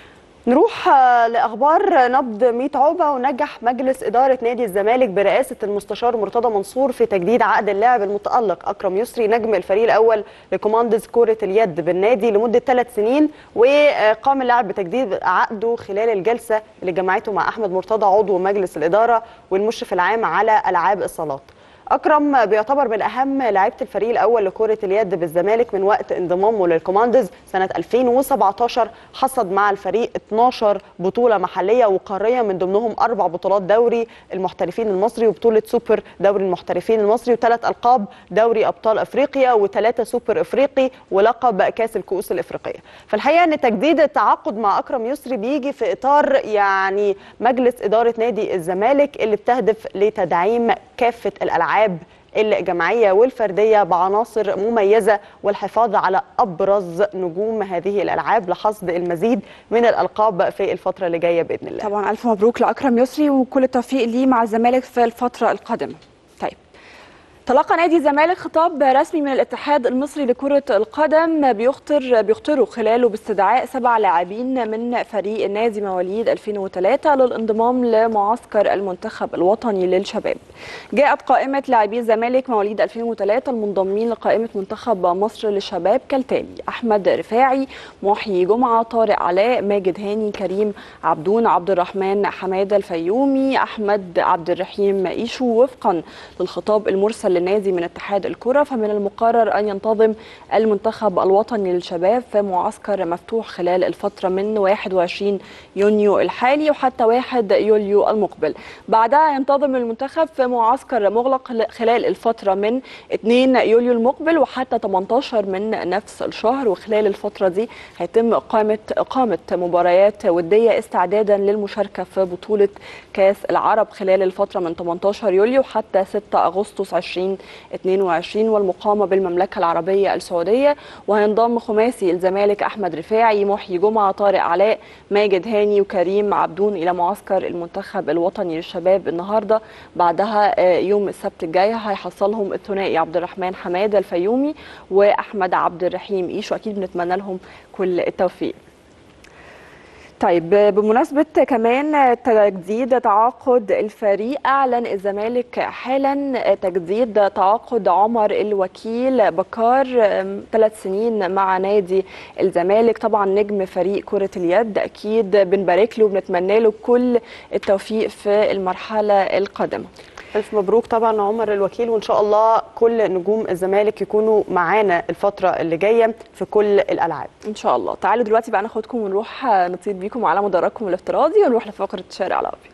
نروح آه، لاخبار نبض 100 عقبه ونجح مجلس اداره نادي الزمالك برئاسه المستشار مرتضى منصور في تجديد عقد اللاعب المتالق اكرم يسري نجم الفريق الاول لكوماندز كره اليد بالنادي لمده ثلاث سنين وقام اللاعب بتجديد عقده خلال الجلسه اللي جمعته مع احمد مرتضى عضو مجلس الاداره والمشرف العام على العاب الصالات اكرم بيعتبر من اهم لعيبه الفريق الاول لكره اليد بالزمالك من وقت انضمامه للكوماندز سنه 2017 حصد مع الفريق 12 بطوله محليه وقاريه من ضمنهم اربع بطولات دوري المحترفين المصري وبطوله سوبر دوري المحترفين المصري وثلاث القاب دوري ابطال افريقيا وثلاثه سوبر افريقي ولقب كاس الكؤوس الافريقيه فالحقيقه ان تجديد التعاقد مع اكرم يسري بيجي في اطار يعني مجلس اداره نادي الزمالك اللي بتهدف لتدعيم كافه الالعاب الجماعيه والفرديه بعناصر مميزه والحفاظ على ابرز نجوم هذه الالعاب لحصد المزيد من الالقاب في الفتره اللي جايه باذن الله طبعا الف مبروك لاكرم يسري وكل التوفيق ليه مع الزمالك في الفتره القادمه طيب تلقى نادي الزمالك خطاب رسمي من الاتحاد المصري لكرة القدم بيخطر بيخطروا خلاله باستدعاء سبع لاعبين من فريق النادي مواليد 2003 للانضمام لمعسكر المنتخب الوطني للشباب. جاءت قائمة لاعبي الزمالك مواليد 2003 المنضمين لقائمة منتخب مصر للشباب كالتالي: أحمد رفاعي، محيي جمعة، طارق علاء، ماجد هاني، كريم عبدون، عبد الرحمن حمادة الفيومي، أحمد عبد الرحيم إيشو وفقا للخطاب المرسل للنادي من اتحاد الكرة فمن المقرر أن ينتظم المنتخب الوطني للشباب في معسكر مفتوح خلال الفترة من 21 يونيو الحالي وحتى 1 يوليو المقبل بعدها ينتظم المنتخب في معسكر مغلق خلال الفترة من 2 يوليو المقبل وحتى 18 من نفس الشهر وخلال الفترة دي هيتم إقامة إقامة مباريات ودية استعدادا للمشاركة في بطولة كأس العرب خلال الفترة من 18 يوليو حتى 6 أغسطس 2022 والمقامة بالمملكة العربية السعودية وهينضم خماسي الزمالك أحمد رفاعي محيي جمعة طارق علاء ماجد هاني وكريم عبدون إلى معسكر المنتخب الوطني للشباب النهاردة بعدها آه، يوم السبت الجاي هيحصلهم الثنائي عبد الرحمن حمادة الفيومي وأحمد عبد الرحيم إيشو أكيد بنتمنى لهم كل التوفيق طيب بمناسبة كمان تجديد تعاقد الفريق أعلن الزمالك حالا تجديد تعاقد عمر الوكيل بكار ثلاث سنين مع نادي الزمالك طبعا نجم فريق كرة اليد أكيد بنبارك له وبنتمنى له كل التوفيق في المرحلة القادمة الف مبروك طبعا عمر الوكيل وان شاء الله كل نجوم الزمالك يكونوا معانا الفتره اللي جايه في كل الالعاب إن شاء الله تعالوا دلوقتي بقى ناخدكم ونروح نطير بيكم على مدرجكم الافتراضي ونروح لفقرة شارع الأبيض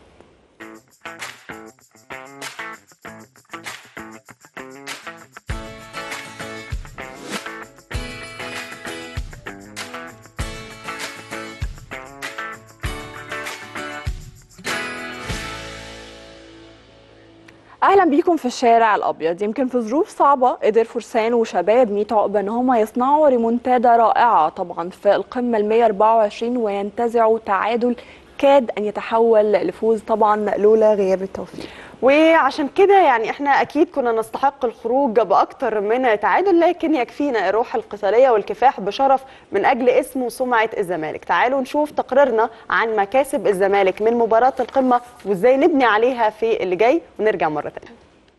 اهلا بيكم في الشارع الابيض يمكن في ظروف صعبه قدر فرسان وشباب 100 عقبه ان هم يصنعوا ريمونتادا رائعه طبعا في القمه ال 124 وينتزعوا تعادل كاد ان يتحول لفوز طبعا لولا غياب التوفيق وعشان كده يعني احنا اكيد كنا نستحق الخروج باكتر من تعادل لكن يكفينا الروح القتاليه والكفاح بشرف من اجل اسم وسمعه الزمالك تعالوا نشوف تقريرنا عن مكاسب الزمالك من مباراه القمه وازاي نبني عليها في اللي جاي ونرجع مره ثانيه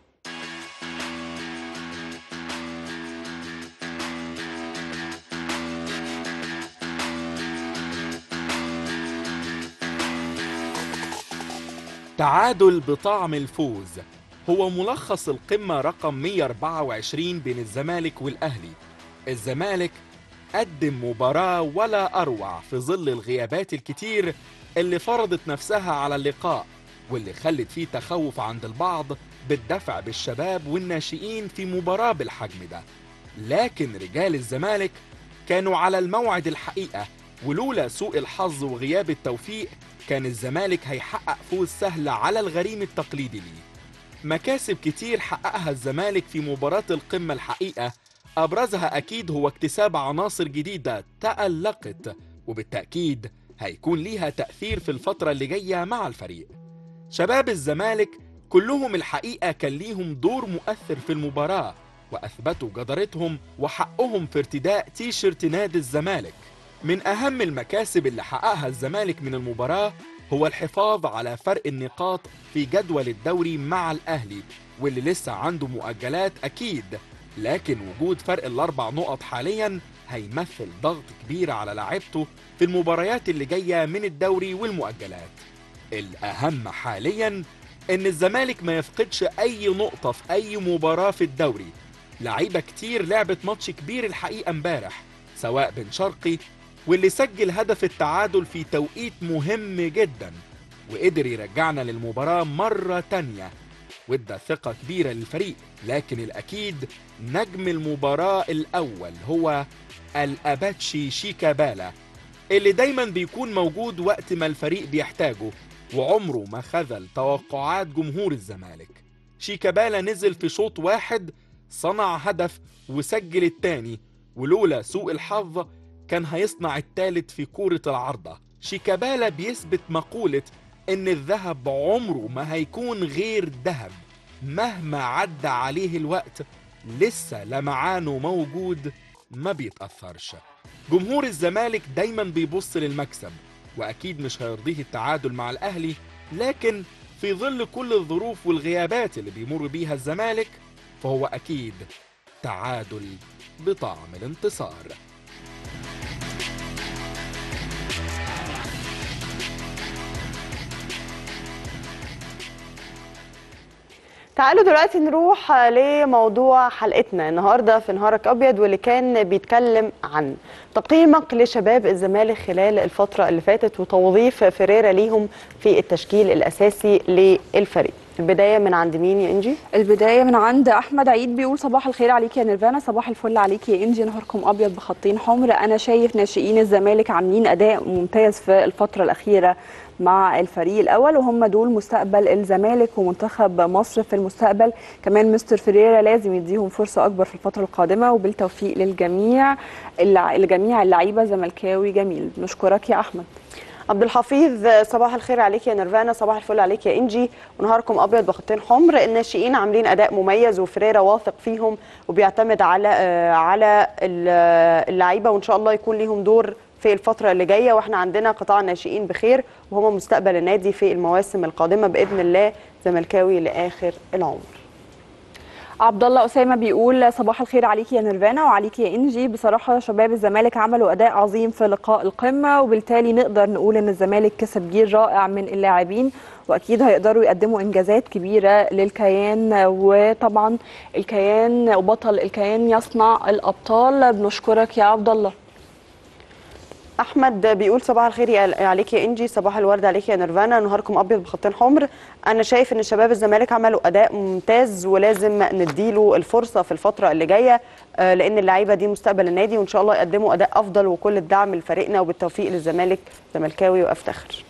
تعادل بطعم الفوز هو ملخص القمة رقم 124 بين الزمالك والأهلي الزمالك قدم مباراة ولا أروع في ظل الغيابات الكتير اللي فرضت نفسها على اللقاء واللي خلت فيه تخوف عند البعض بالدفع بالشباب والناشئين في مباراة بالحجم ده لكن رجال الزمالك كانوا على الموعد الحقيقة ولولا سوء الحظ وغياب التوفيق كان الزمالك هيحقق فوز سهل على الغريم التقليدي ليه مكاسب كتير حققها الزمالك في مباراة القمة الحقيقة أبرزها أكيد هو اكتساب عناصر جديدة تألقت وبالتأكيد هيكون ليها تأثير في الفترة اللي جاية مع الفريق شباب الزمالك كلهم الحقيقة كان ليهم دور مؤثر في المباراة وأثبتوا جدارتهم وحقهم في ارتداء تيشيرت نادي الزمالك من أهم المكاسب اللي حققها الزمالك من المباراة هو الحفاظ على فرق النقاط في جدول الدوري مع الأهلي واللي لسه عنده مؤجلات أكيد لكن وجود فرق الأربع نقط حاليا هيمثل ضغط كبير على لاعيبته في المباريات اللي جاية من الدوري والمؤجلات الأهم حاليا إن الزمالك ما يفقدش أي نقطة في أي مباراة في الدوري لعيبة كتير لعبت ماتش كبير الحقيقة امبارح سواء بن شرقي واللي سجل هدف التعادل في توقيت مهم جدا وقدر يرجعنا للمباراة مرة تانية وادى ثقة كبيرة للفريق لكن الأكيد نجم المباراة الأول هو الأباتشي شيكابالا اللي دايما بيكون موجود وقت ما الفريق بيحتاجه وعمره ما خذل توقعات جمهور الزمالك شيكابالا نزل في شوط واحد صنع هدف وسجل التاني ولولا سوء الحظ كان هيصنع التالت في كورة العارضة شيكابالا بيثبت مقولة إن الذهب عمره ما هيكون غير ذهب مهما عدى عليه الوقت لسه لمعانه موجود ما بيتأثرش جمهور الزمالك دايما بيبص للمكسب وأكيد مش هيرضيه التعادل مع الأهلي لكن في ظل كل الظروف والغيابات اللي بيمر بيها الزمالك فهو أكيد تعادل بطعم الانتصار تعالوا دلوقتي نروح لموضوع حلقتنا النهارده في نهارك ابيض واللي كان بيتكلم عن تقييمك لشباب الزمالك خلال الفتره اللي فاتت وتوظيف فيريرا ليهم في التشكيل الاساسي للفريق البدايه من عند مين يا انجي البدايه من عند احمد عيد بيقول صباح الخير عليك يا نيرفانا صباح الفل عليك يا انجي نهاركم ابيض بخطين حمر انا شايف ناشئين الزمالك عاملين اداء ممتاز في الفتره الاخيره مع الفريق الاول وهم دول مستقبل الزمالك ومنتخب مصر في المستقبل كمان مستر فيريرا لازم يديهم فرصه اكبر في الفتره القادمه وبالتوفيق للجميع اللع- لجميع اللعيبه زملكاوي جميل نشكرك يا احمد عبد الحفيظ صباح الخير عليك يا نيرفانا صباح الفل عليك يا انجي ونهاركم ابيض بخطين حمر الناشئين عاملين اداء مميز وفريرا واثق فيهم وبيعتمد على آه، على ال- اللعيبه وان شاء الله يكون ليهم دور في الفترة اللي جاية واحنا عندنا قطاع ناشئين بخير وهم مستقبل النادي في المواسم القادمة بإذن الله زملكاوي لآخر العمر عبد الله اسامه بيقول صباح الخير عليكي يا نيرفانا وعليكي يا انجي بصراحه شباب الزمالك عملوا اداء عظيم في لقاء القمه وبالتالي نقدر نقول ان الزمالك كسب جيل رائع من اللاعبين واكيد هيقدروا يقدموا انجازات كبيره للكيان وطبعا الكيان وبطل الكيان يصنع الابطال بنشكرك يا عبد الله احمد بيقول صباح الخير يا- عليك يا انجي صباح الورد عليك يا نيرفانا نهاركم ابيض بخطين حمر انا شايف ان شباب الزمالك عملوا اداء ممتاز ولازم نديله الفرصه في الفتره اللي جايه آه، لان اللعيبه دي مستقبل النادي وان شاء الله يقدموا اداء افضل وكل الدعم لفريقنا وبالتوفيق للزمالك زملكاوي وافتخر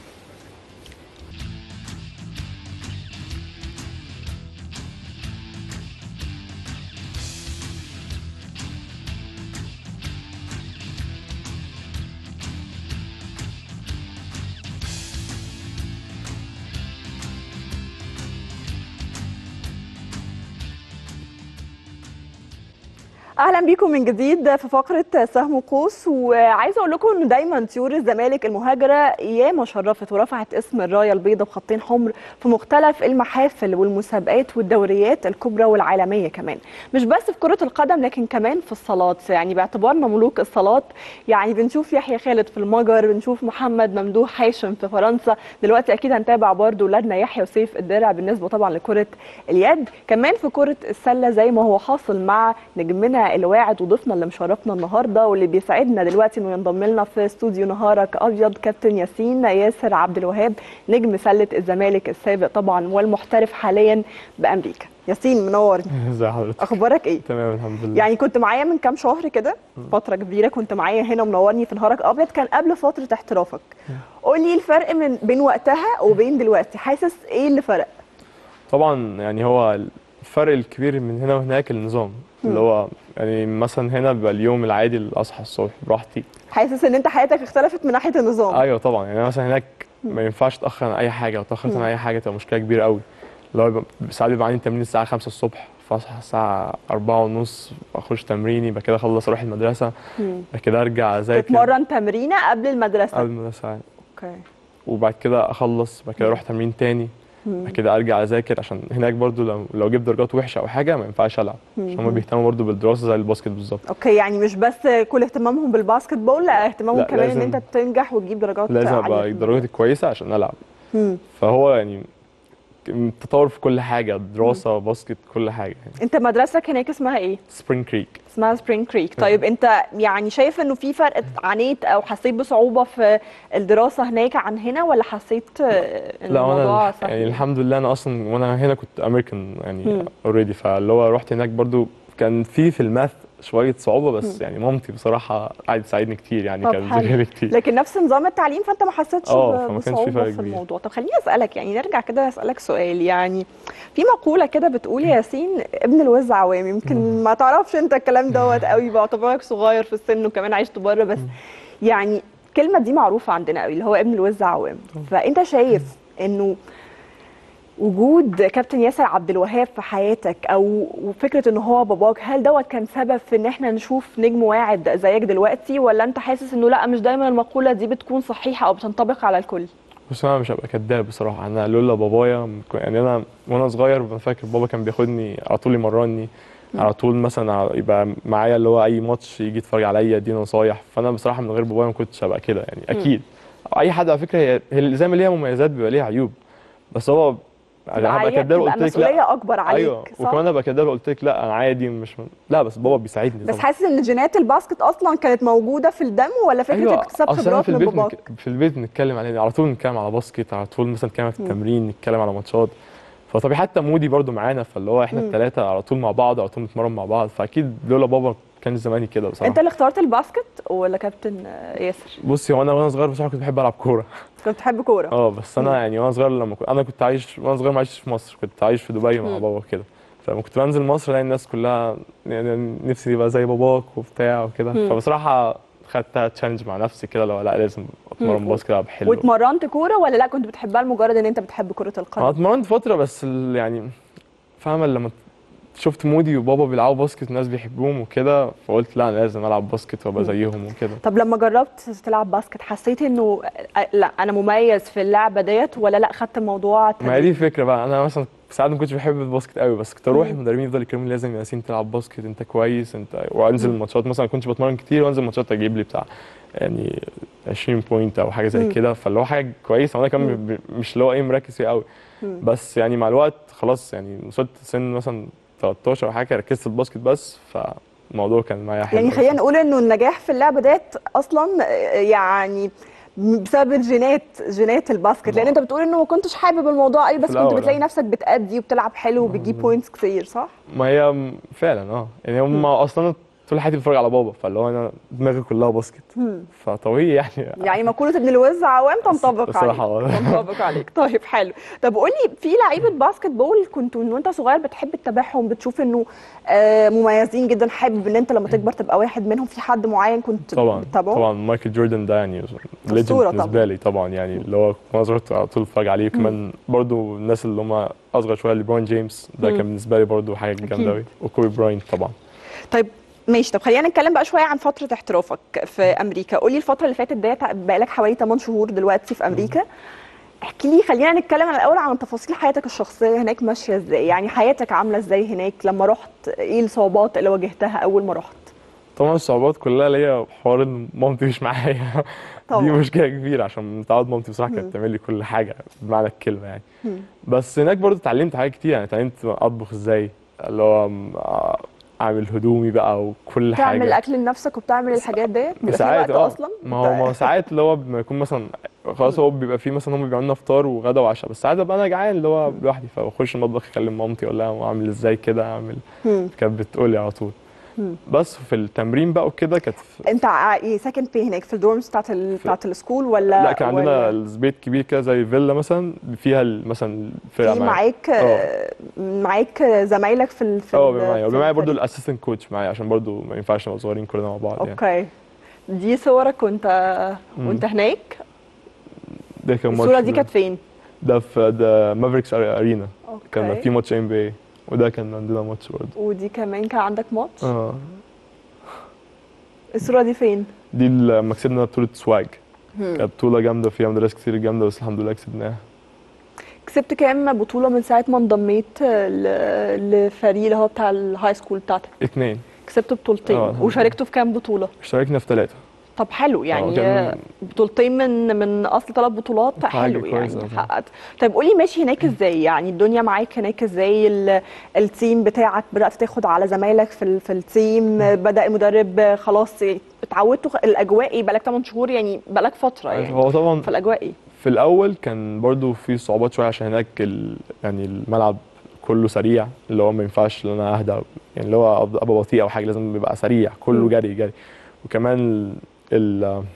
اهلا بيكم من جديد في فقره سهم قوس وعايزه اقول لكم ان دايما طيور الزمالك المهاجره ياما شرفت ورفعت اسم الرايه البيضاء بخطين حمر في مختلف المحافل والمسابقات والدوريات الكبرى والعالميه كمان مش بس في كره القدم لكن كمان في الصالات يعني باعتبارنا ملوك الصالات يعني بنشوف يحيى خالد في المجر بنشوف محمد ممدوح هاشم في فرنسا دلوقتي اكيد هنتابع برضو ولادنا يحيى وسيف الدرع بالنسبه طبعا لكره اليد كمان في كره السله زي ما هو حاصل مع نجمنا الواعد وضيفنا اللي مشرفنا النهارده واللي بيسعدنا دلوقتي انه ينضم لنا في استوديو نهارك ابيض كابتن ياسين ياسر عبد الوهاب نجم سله الزمالك السابق طبعا والمحترف حاليا بامريكا ياسين منور ازي حضرتك اخبارك ايه تمام الحمد لله يعني كنت معايا من كام شهر كده فتره كبيره كنت معايا هنا منورني في نهارك ابيض كان قبل فتره احترافك قول لي الفرق من بين وقتها وبين دلوقتي حاسس ايه اللي فرق طبعا يعني هو الفرق الكبير من هنا وهناك النظام اللي هو يعني مثلا هنا بيبقى اليوم العادي اللي اصحى الصبح براحتي حاسس ان انت حياتك اختلفت من ناحيه النظام ايوه طبعا يعني أنا مثلا هناك ما ينفعش اتاخر عن اي حاجه لو اتاخرت عن اي حاجه تبقى مشكله كبيره قوي اللي هو بيبقى- ساعات بيبقى عندي تمرين الساعه 5 الصبح فاصحى الساعه أربعة ونص اخش تمريني بعد كده اخلص اروح المدرسه مم. بعد كده ارجع اذاكر تتمرن تمرينه قبل المدرسه قبل المدرسه يعني. اوكي وبعد كده اخلص بعد كده اروح تمرين تاني مم. بعد كده ارجع اذاكر عشان هناك برضو لو لو جبت درجات وحشه او حاجه ما ينفعش العب عشان هم مم. بيهتموا برضو بالدراسه زي الباسكت بالظبط اوكي يعني مش بس كل اهتمامهم بالباسكت بول لا اهتمامهم لا، كمان ان لازم- انت تنجح وتجيب درجات لازم عاليه ابقى في درجاتي كويسه عشان العب مم. فهو يعني تطور في كل حاجه دراسه باسكت كل حاجه يعني انت مدرستك هناك اسمها ايه سبرينج كريك اسمها سبرينج كريك طيب انت يعني شايف انه في فرق عانيت او حسيت بصعوبه في الدراسه هناك عن هنا ولا حسيت آه، ان لا الموضوع وانا سهل يعني الحمد لله انا اصلا وانا هنا كنت امريكان يعني مم. اوريدي فاللي هو رحت هناك برضو كان في في الماث شويه صعوبه بس مم. يعني مامتي بصراحه قعدت تساعدني كتير يعني طب كانت حلو. بتذاكر لي كتير لكن نفس نظام التعليم فانت ما حسيتش اه، ب- فما كانش في بصعوبه فرق في كبير. الموضوع طب خليني اسالك يعني نرجع كده اسالك سؤال يعني في مقوله كده بتقول يا ياسين ابن الوز عوام يمكن ما تعرفش انت الكلام دوت قوي بعتبرك صغير في السن وكمان عشت بره بس يعني الكلمه دي معروفه عندنا قوي اللي هو ابن الوز عوام فانت شايف انه وجود كابتن ياسر عبد الوهاب في حياتك او وفكره ان هو باباك هل دوت كان سبب في ان احنا نشوف نجم واعد زيك دلوقتي ولا انت حاسس انه لا مش دايما المقوله دي بتكون صحيحه او بتنطبق على الكل بس انا مش هبقى كداب بصراحه انا لولا بابايا يعني انا وانا صغير أنا فاكر بابا كان بياخدني على طول يمرني على طول مثلا يبقى معايا اللي هو اي ماتش يجي يتفرج عليا يديني نصايح فانا بصراحه من غير بابايا ما كنتش هبقى كده يعني اكيد اي حد على فكره هي هي زي ما ليها مميزات بيبقى ليها عيوب بس هو يعني هبقى عيب كداب لو تبقى قلت لك مسؤوليه لا اكبر عليك ايوه صح؟ وكمان ابقى كداب لو قلت لك لا انا عادي مش لا بس بابا بيساعدني بس طبعا حاسس ان جينات الباسكت اصلا كانت موجوده في الدم ولا فكره اكتساب أصل أنا خبرات في من البيت باباك نك... في البيت نتكلم عليه على طول نتكلم على باسكت على طول مثلا نتكلم في مم. التمرين نتكلم على ماتشات فطبيعي حتى مودي برضو معانا فاللي هو احنا مم. الثلاثه على طول مع بعض على طول نتمرن مع بعض فاكيد لولا بابا كان زماني كده بصراحه انت اللي اخترت الباسكت ولا كابتن آه، ياسر بصي هو انا وانا صغير بصراحه كنت بحب العب كوره كنت بتحب كوره اه بس انا يعني وانا صغير لما كنت انا كنت عايش وانا صغير ما عشتش في مصر كنت عايش في دبي مع مم. بابا كده فلما كنت بنزل مصر الاقي الناس كلها يعني نفسي يبقى زي باباك وبتاع وكده مم. فبصراحه خدتها تشالنج مع نفسي كده لو لا لازم اتمرن مم. باسكت العب حلو واتمرنت كوره ولا لا كنت بتحبها لمجرد ان انت بتحب كره انا القدم اتمرنت فتره بس ال- يعني فاهمه لما شفت مودي وبابا بيلعبوا باسكت الناس بيحبوهم وكده فقلت لا انا لازم العب باسكت وابقى مم. زيهم وكده طب لما جربت تلعب باسكت حسيت انه آه، لا انا مميز في اللعبه ديت ولا لا خدت الموضوع ما هي دي الفكره بقى انا مثلا ساعات ما كنتش بحب الباسكت قوي بس كنت اروح مم. المدربين يفضلوا يكلموني لازم يا ياسين تلعب باسكت انت كويس انت وانزل مم. الماتشات مثلا ما كنتش بتمرن كتير وانزل ماتشات اجيب لي بتاع يعني 20 بوينت او حاجه زي مم. كده فاللي هو حاجه كويسه وانا كمان مم. ب- مش اللي هو ايه مركز فيها قوي مم. بس يعني مع الوقت خلاص يعني وصلت سن مثلا 13 او حاجه ركزت في الباسكت بس فالموضوع كان معايا حلو يعني أوي. خلينا نقول انه النجاح في اللعبه ديت اصلا آه، يعني بسبب الجينات جينات الباسكت لان انت بتقول انه ما كنتش حابب الموضوع قوي بس كنت الأول، بتلاقي آه. نفسك بتأدي وبتلعب حلو وبتجيب بوينتس كتير صح؟ ما هي م- فعلا اه يعني هم اصلا طول حياتي بتفرج على بابا فاللي هو انا دماغي كلها باسكت مم. فطبيعي يعني يعني مقولة ابن الوز عوام تنطبق عليك بصراحة آه. تنطبق عليك طيب حلو طب قول لي في لعيبة باسكت بول كنت من وانت صغير بتحب تتابعهم بتشوف انه آه مميزين جدا حابب ان انت لما تكبر تبقى واحد منهم في حد معين كنت طبعا بتتابعه طبعا مايكل جوردن ده يعني ليجند أسطورة بالنسبه طبعاً. لي طبعا يعني اللي هو وانا صغير كنت على طول اتفرج عليه وكمان برضو الناس اللي هم اصغر شويه ليبرون جيمس ده مم. كان بالنسبه لي برضو حاجه أكيد. جامده قوي وكوبي براينت طبعا طيب ماشي طب خلينا نتكلم بقى شويه عن فتره احترافك في امريكا قولي الفتره اللي فاتت ديت بقالك حوالي 8 شهور دلوقتي في امريكا احكي لي خلينا نتكلم عن الاول عن تفاصيل حياتك الشخصيه هناك ماشيه ازاي يعني حياتك عامله ازاي هناك لما رحت ايه الصعوبات اللي واجهتها اول ما رحت طبعا الصعوبات كلها ليا حوار ان مامتي مش معايا طبعاً. دي مشكله كبيره عشان متعود مامتي بصراحه مم. كانت بتعمل لي كل حاجه بمعنى الكلمه يعني مم. بس هناك برضو اتعلمت حاجات كتير يعني اتعلمت اطبخ ازاي اللي هو اعمل هدومي بقى وكل حاجه تعمل اكل لنفسك وبتعمل الحاجات ديت بيبقى في ساعات وقت اه اصلا ما هو ما هو ساعات اللي هو بما يكون مثلا خلاص هو بيبقى فيه مثلا هم بيعملوا لنا فطار وغدا وعشاء بس ساعات ابقى انا جعان اللي هو لوحدي فبخش المطبخ اكلم مامتي اقول لها اعمل ازاي كده اعمل مم. كانت بتقول لي على طول مم. بس في التمرين بقى وكده كانت في- انت ع- ايه ساكن فين هناك في الدورمز بتاعت ال... بتاعت السكول ولا لا كان عندنا ولا البيت كبير كده زي فيلا مثلا فيها ال- مثلا فرقه في معايا معاك آه، معاك زمايلك في ال... في اه ال- بيبقى معايا في وبيبقى معايا برضو الفريق. الاسيستنت كوتش معايا عشان برضو ما ينفعش نبقى صغيرين كلنا مع بعض يعني اوكي دي صورك وانت مم. وانت هناك ده كان ماتش الصوره دي كانت فين ده في ده مافريكس ارينا كان أوكي. في ماتش ام بي وده كان عندنا ماتش برضه ودي كمان كان عندك ماتش اه الصوره دي فين دي لما كسبنا بطولة سواج هم. كانت بطولة جامدة فيها مدارس كتير جامدة بس الحمد لله كسبناها كسبت كام بطوله من ساعه ما انضميت ل- لفريق اللي هو بتاع الهاي سكول بتاعتك اتنين كسبت بطولتين آه، الحمد لله. وشاركتوا في كام بطوله اشتركنا في ثلاثة طب حلو يعني كان- بطولتين من من اصل ثلاث بطولات حاجة حلو كويسة يعني طبعا. حققت طيب قولي ماشي هناك ازاي يعني الدنيا معاك هناك ازاي ال- التيم بتاعك بدأت تاخد على زمايلك في ال- في التيم بدأ المدرب خلاص اتعودتوا الاجواء ايه بقالك 8 شهور يعني بقالك فتره يعني هو طبعا في الاجواء ايه في الاول كان برضو في صعوبات شويه عشان هناك ال... يعني الملعب كله سريع اللي هو ما ينفعش ان انا اهدى يعني اللي هو أب- ابقى بطيء او حاجه لازم يبقى سريع كله مم. جري جري وكمان ال... ال...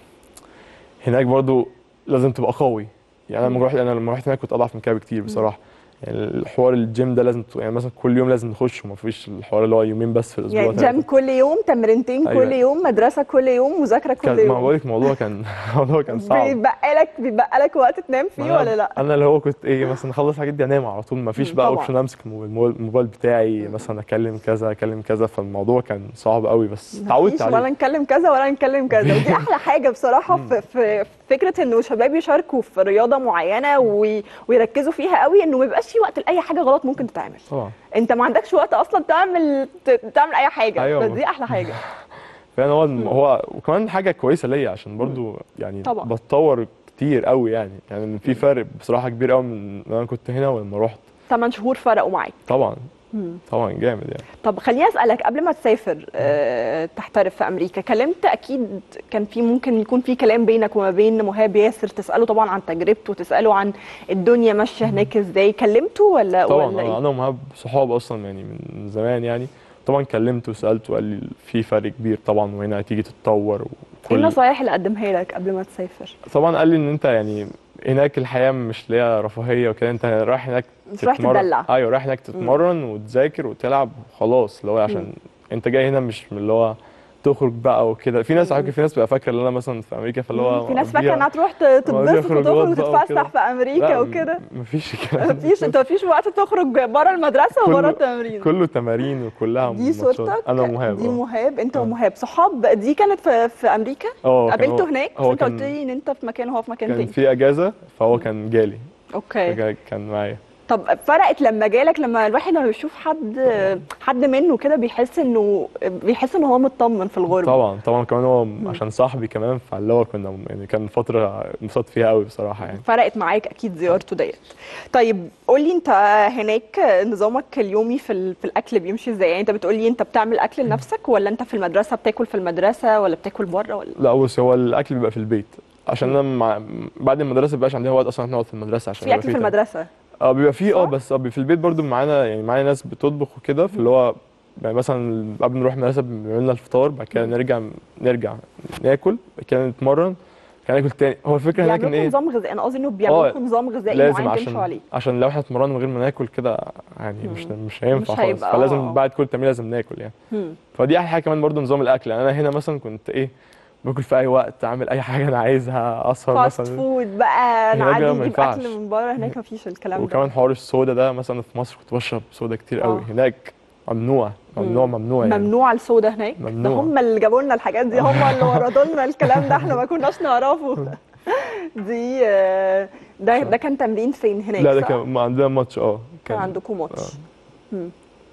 هناك برضو لازم تبقى قوي يعني انا لما رحت انا لما رحت هناك كنت اضعف من كده بكتير بصراحه يعني الحوار الجيم ده لازم ت- يعني مثلا كل يوم لازم نخش وما فيش الحوار اللي هو يومين بس في الاسبوع يعني ثلاثة. جيم كل يوم تمرينتين أيوة. كل يوم مدرسه كل يوم مذاكره كل كان ما يوم بقول لك الموضوع كان الموضوع كان صعب بيبقى لك بيبقى لك وقت تنام فيه ما أنا- ولا لا انا اللي هو كنت ايه مثلا اخلص الحاجات دي انام على طول ما فيش مم، بقى طبعاً. اوبشن امسك الموبايل الموبايل بتاعي مثلا اكلم كذا اكلم كذا فالموضوع كان صعب قوي بس اتعودت مفيش ولا عليه نتكلم كذا ولا نتكلم كذا ودي احلى حاجه بصراحه في, في فكره انه شباب يشاركوا في رياضه معينه وي ويركزوا فيها قوي انه ما يبقاش في وقت لاي حاجه غلط ممكن تتعمل طبعا انت ما عندكش وقت اصلا تعمل ت- تعمل اي حاجه أيوة. بس دي احلى حاجه فانا هو هو وكمان حاجه كويسه ليا عشان برضو يعني طبعاً. بتطور كتير قوي يعني يعني في فرق بصراحه كبير قوي من لما انا كنت هنا ولما رحت 8 شهور فرقوا معاك طبعا مم. طبعا جامد يعني طب خليني اسالك قبل ما تسافر آه، تحترف في امريكا كلمت اكيد كان في ممكن يكون في كلام بينك وما بين مهاب ياسر تساله طبعا عن تجربته تساله عن الدنيا ماشيه هناك ازاي كلمته ولا طبعا ولا انا ايه أنا ومهاب صحاب اصلا يعني من زمان يعني طبعا كلمته وسالته وقال لي في فرق كبير طبعا وهنا هتيجي تتطور ايه النصايح اللي قدمها لك قبل ما تسافر طبعا قال لي ان انت يعني هناك الحياه مش ليها رفاهيه وكده انت رايح هناك مش رايح تتمرن- تدلع. ايوه رايح هناك تتمرن وتذاكر وتلعب وخلاص اللي هو عشان انت جاي هنا مش من اللي هو تخرج بقى وكده في ناس على فكره في ناس بتبقى فاكره ان انا مثلا في امريكا فاللي هو في ناس فاكره مقضيها- انها تروح ت- مقضيها تتبسط خروجات وتخرج بقى وتتفسح وكده. في امريكا لا، وكده م- مفيش الكلام ده. مفيش انت مفيش وقت تخرج بره المدرسه وبره كله- التمرين كله تمارين وكلها دي ماتشات. صورتك انا ومهاب دي آه. مهاب انت ومهاب صحاب دي كانت في, في امريكا اه كان قابلته هو- هناك هو انت قلت كان لي ان انت في مكان وهو في مكان كان تاني في اجازه فهو كان جالي اوكي فجا- كان معايا طب فرقت لما جالك لما الواحد لما بيشوف حد حد منه كده بيحس انه بيحس ان هو مطمن في الغربه طبعا طبعا كمان هو عشان صاحبي كمان فاللي هو كنا يعني كان فتره انبسطت فيها قوي بصراحه يعني فرقت معاك اكيد زيارته ديت طيب قول لي انت هناك نظامك اليومي في ال- في الاكل بيمشي ازاي يعني انت بتقول لي انت بتعمل اكل لنفسك ولا انت في المدرسه بتاكل في المدرسه ولا بتاكل بره ولا لا بص هو الاكل بيبقى في البيت عشان انا مع... بعد المدرسه مبقاش عندنا وقت اصلا نقعد في المدرسه عشان في يبقى اكل في تم- المدرسه اه بيبقى فيه اه صح؟ بس اه بي- في البيت برضو معانا يعني معانا ناس بتطبخ وكده في اللي هو يعني مثلا قبل ما نروح المدرسه بيعملوا لنا الفطار بعد كده نرجع نرجع ناكل بعد كده نتمرن بعد كده ناكل تاني هو الفكره هناك ان بيعملوا ايه نظام غذائي انا قصدي انه بيعملوا اه لكم نظام غذائي لازم معين تمشوا عشان عليه عشان لو احنا اتمرنا من غير ما ناكل كده يعني مش مش هينفع مش خالص هيبقى- فلازم اه. بعد كل تمرين لازم ناكل يعني مم. فدي احلى حاجه كمان برضو نظام الاكل يعني انا هنا مثلا كنت ايه باكل في اي وقت اعمل اي حاجه انا عايزها اسهر فاست مثلا فود بقى هناك نعدي بقى ما نجيب ينفعش. اكل من بره هناك مفيش الكلام ده وكمان حوار الصودا ده مثلا في مصر كنت بشرب صودا كتير قوي اه. هناك ممنوع ممنوع مم. ممنوع يعني ممنوع الصودا هناك ده ممنوع. هم اللي جابوا لنا الحاجات دي هم اللي وردوا لنا الكلام ده احنا ما كناش نعرفه دي آه، ده ده كان تمرين فين هناك لا ده صح؟ كان عندنا ماتش اه كان عندكم ماتش مم.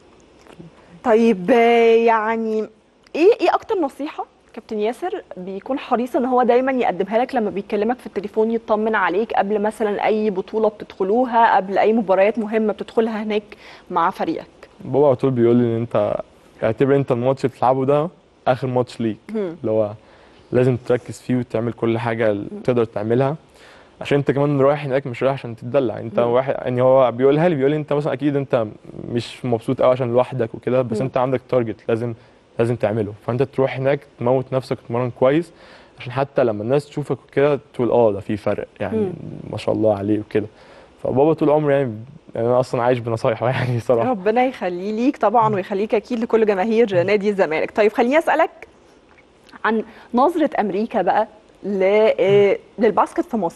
طيب آه، يعني ايه ايه اكتر نصيحه كابتن ياسر بيكون حريص ان هو دايما يقدمها لك لما بيكلمك في التليفون يطمن عليك قبل مثلا اي بطوله بتدخلوها قبل اي مباريات مهمه بتدخلها هناك مع فريقك بابا على طول بيقول لي ان انت اعتبر انت الماتش اللي بتلعبه ده اخر ماتش ليك مم. اللي هو لازم تركز فيه وتعمل كل حاجه اللي تقدر تعملها عشان انت كمان رايح هناك مش رايح عشان تتدلع انت مم. واحد يعني هو بيقولها لي بيقول لي انت مثلا اكيد انت مش مبسوط قوي عشان لوحدك وكده بس مم. انت عندك تارجت لازم لازم تعمله فانت تروح هناك تموت نفسك وتتمرن كويس عشان حتى لما الناس تشوفك وكده تقول اه ده في فرق يعني مم. ما شاء الله عليه وكده فبابا طول عمره يعني يعني انا اصلا عايش بنصايحه يعني صراحه ربنا يخليه ليك طبعا ويخليك اكيد لكل جماهير نادي الزمالك طيب خليني اسالك عن نظره امريكا بقى ل- آه، للباسكت في مصر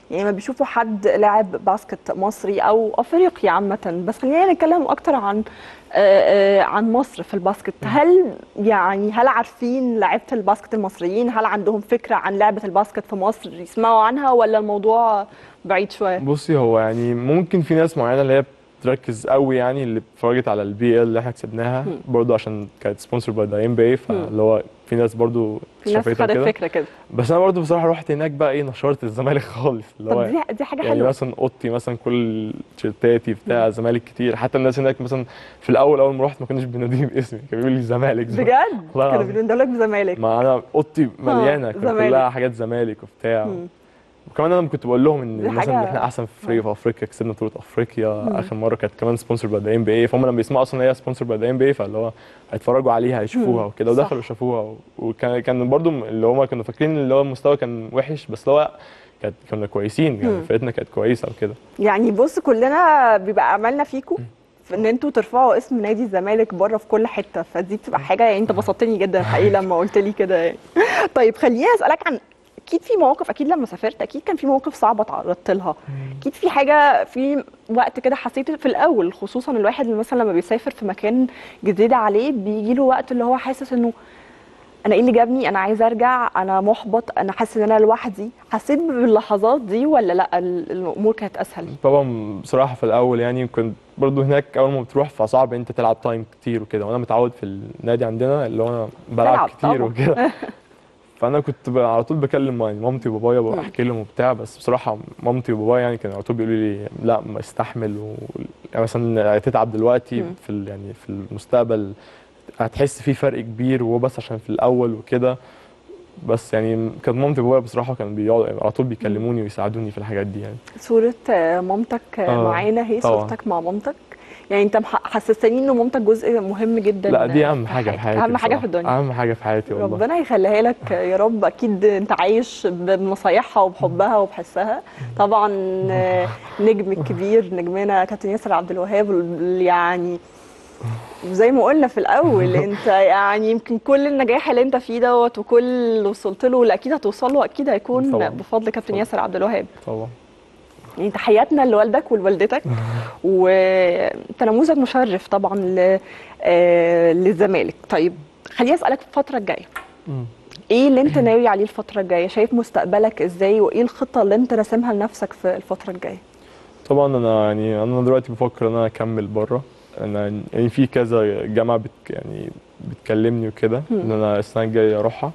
يعني ما بيشوفوا حد لاعب باسكت مصري او افريقي عامه بس خلينا نتكلم اكتر عن آه، آه، عن مصر في الباسكت هل يعني هل عارفين لعيبه الباسكت المصريين هل عندهم فكره عن لعبه الباسكت في مصر يسمعوا عنها ولا الموضوع بعيد شويه بصي هو يعني ممكن في ناس معينه اللي هي بتركز قوي يعني اللي اتفرجت على البي ال اللي احنا كسبناها برضو عشان كانت سبونسر باي ذا ام بي فاللي هو في ناس برضو في ناس شافتها خدت كده فكره كده بس انا برضو بصراحه رحت هناك بقى ايه نشرت الزمالك خالص اللي طب هو دي دي حاجه يعني حلوه مثلا اوضتي مثلا كل تيشيرتاتي بتاع الزمالك كتير حتى الناس هناك مثلا في الاول اول ما رحت ما كانوش بينادوني باسمي كانوا بيقولوا لي زمالك بجد والله كانوا العظيم. بيقولوا لك بزمالك ما انا اوضتي مليانه كانت زمالك. كلها حاجات زمالك وبتاع مم. وكمان انا كنت بقول لهم دي ان مثلا حاجة- ان احنا احسن فريق في افريقيا كسبنا بطوله افريقيا مم. اخر مره كانت كمان سبونسر باي ذا ام بي اي فهم لما بيسمعوا اصلا ان هي سبونسر باي ذا ام بي اي فاللي هو هيتفرجوا عليها هيشوفوها مم. وكده صح. ودخلوا شافوها و- وكان كان برضو اللي هم كانوا فاكرين اللي هو المستوى كان وحش بس اللي هو كانت كنا كويسين يعني مم. فرقتنا كانت كويسه وكده يعني بص كلنا بيبقى املنا فيكم في ان انتوا ترفعوا اسم نادي الزمالك بره في كل حته فدي بتبقى حاجه يعني انت بسطتني جدا حقيقي لما قلت لي كده يعني طيب خليني اسالك عن اكيد في مواقف اكيد لما سافرت اكيد كان في مواقف صعبه تعرضت لها اكيد في حاجه في وقت كده حسيت في الاول خصوصا الواحد اللي مثلا لما بيسافر في مكان جديد عليه بيجي له وقت اللي هو حاسس انه انا ايه اللي جابني انا عايز ارجع انا محبط انا حاسس ان انا لوحدي حسيت باللحظات دي ولا لا ال- الامور كانت اسهل طبعا بصراحه في الاول يعني كنت برضو هناك اول ما بتروح فصعب انت تلعب تايم كتير وكده وانا متعود في النادي عندنا اللي هو انا بلعب تلعب كتير طبعاً. وكده فانا كنت ب- على طول بكلم يعني مامتي وبابايا بحكي لهم وبتاع بس بصراحه مامتي وبابايا يعني كانوا على طول بيقولوا لي لا ما استحمل و... يعني مثلا هتتعب دلوقتي مم. في ال... يعني في المستقبل هتحس في فرق كبير وهو بس عشان في الاول وكده بس يعني كانت مامتي وبابايا بصراحه كانوا بيقعدوا على طول بيكلموني ويساعدوني في الحاجات دي يعني صورة آه، مامتك آه، آه، معانا هي طبعاً. صورتك مع مامتك يعني انت مح- حسستني ان مامتك جزء مهم جدا لا دي آه، اهم حاجه في حياتي اهم حاجه في بصراحة. الدنيا اهم حاجه في حياتي والله ربنا يخليها لك يا رب اكيد انت عايش بنصايحها وبحبها وبحسها طبعا آه، نجم الكبير نجمنا كابتن ياسر عبد الوهاب ال- يعني زي ما قلنا في الاول انت يعني يمكن كل النجاح اللي انت فيه دوت وكل اللي وصلت له واللي اكيد هتوصل له اكيد هيكون طبعاً. بفضل كابتن ياسر عبد الوهاب طبعا يعني تحياتنا لوالدك ولوالدتك وانت نموذج مشرف طبعا ل... آه، للزمالك طيب خليني اسالك في الفتره الجايه مم. ايه اللي انت ناوي عليه الفتره الجايه شايف مستقبلك ازاي وايه الخطه اللي انت راسمها لنفسك في الفتره الجايه طبعا انا يعني انا دلوقتي بفكر ان انا اكمل بره انا يعني في كذا جامعه بت يعني بتكلمني وكده ان انا السنه الجايه اروحها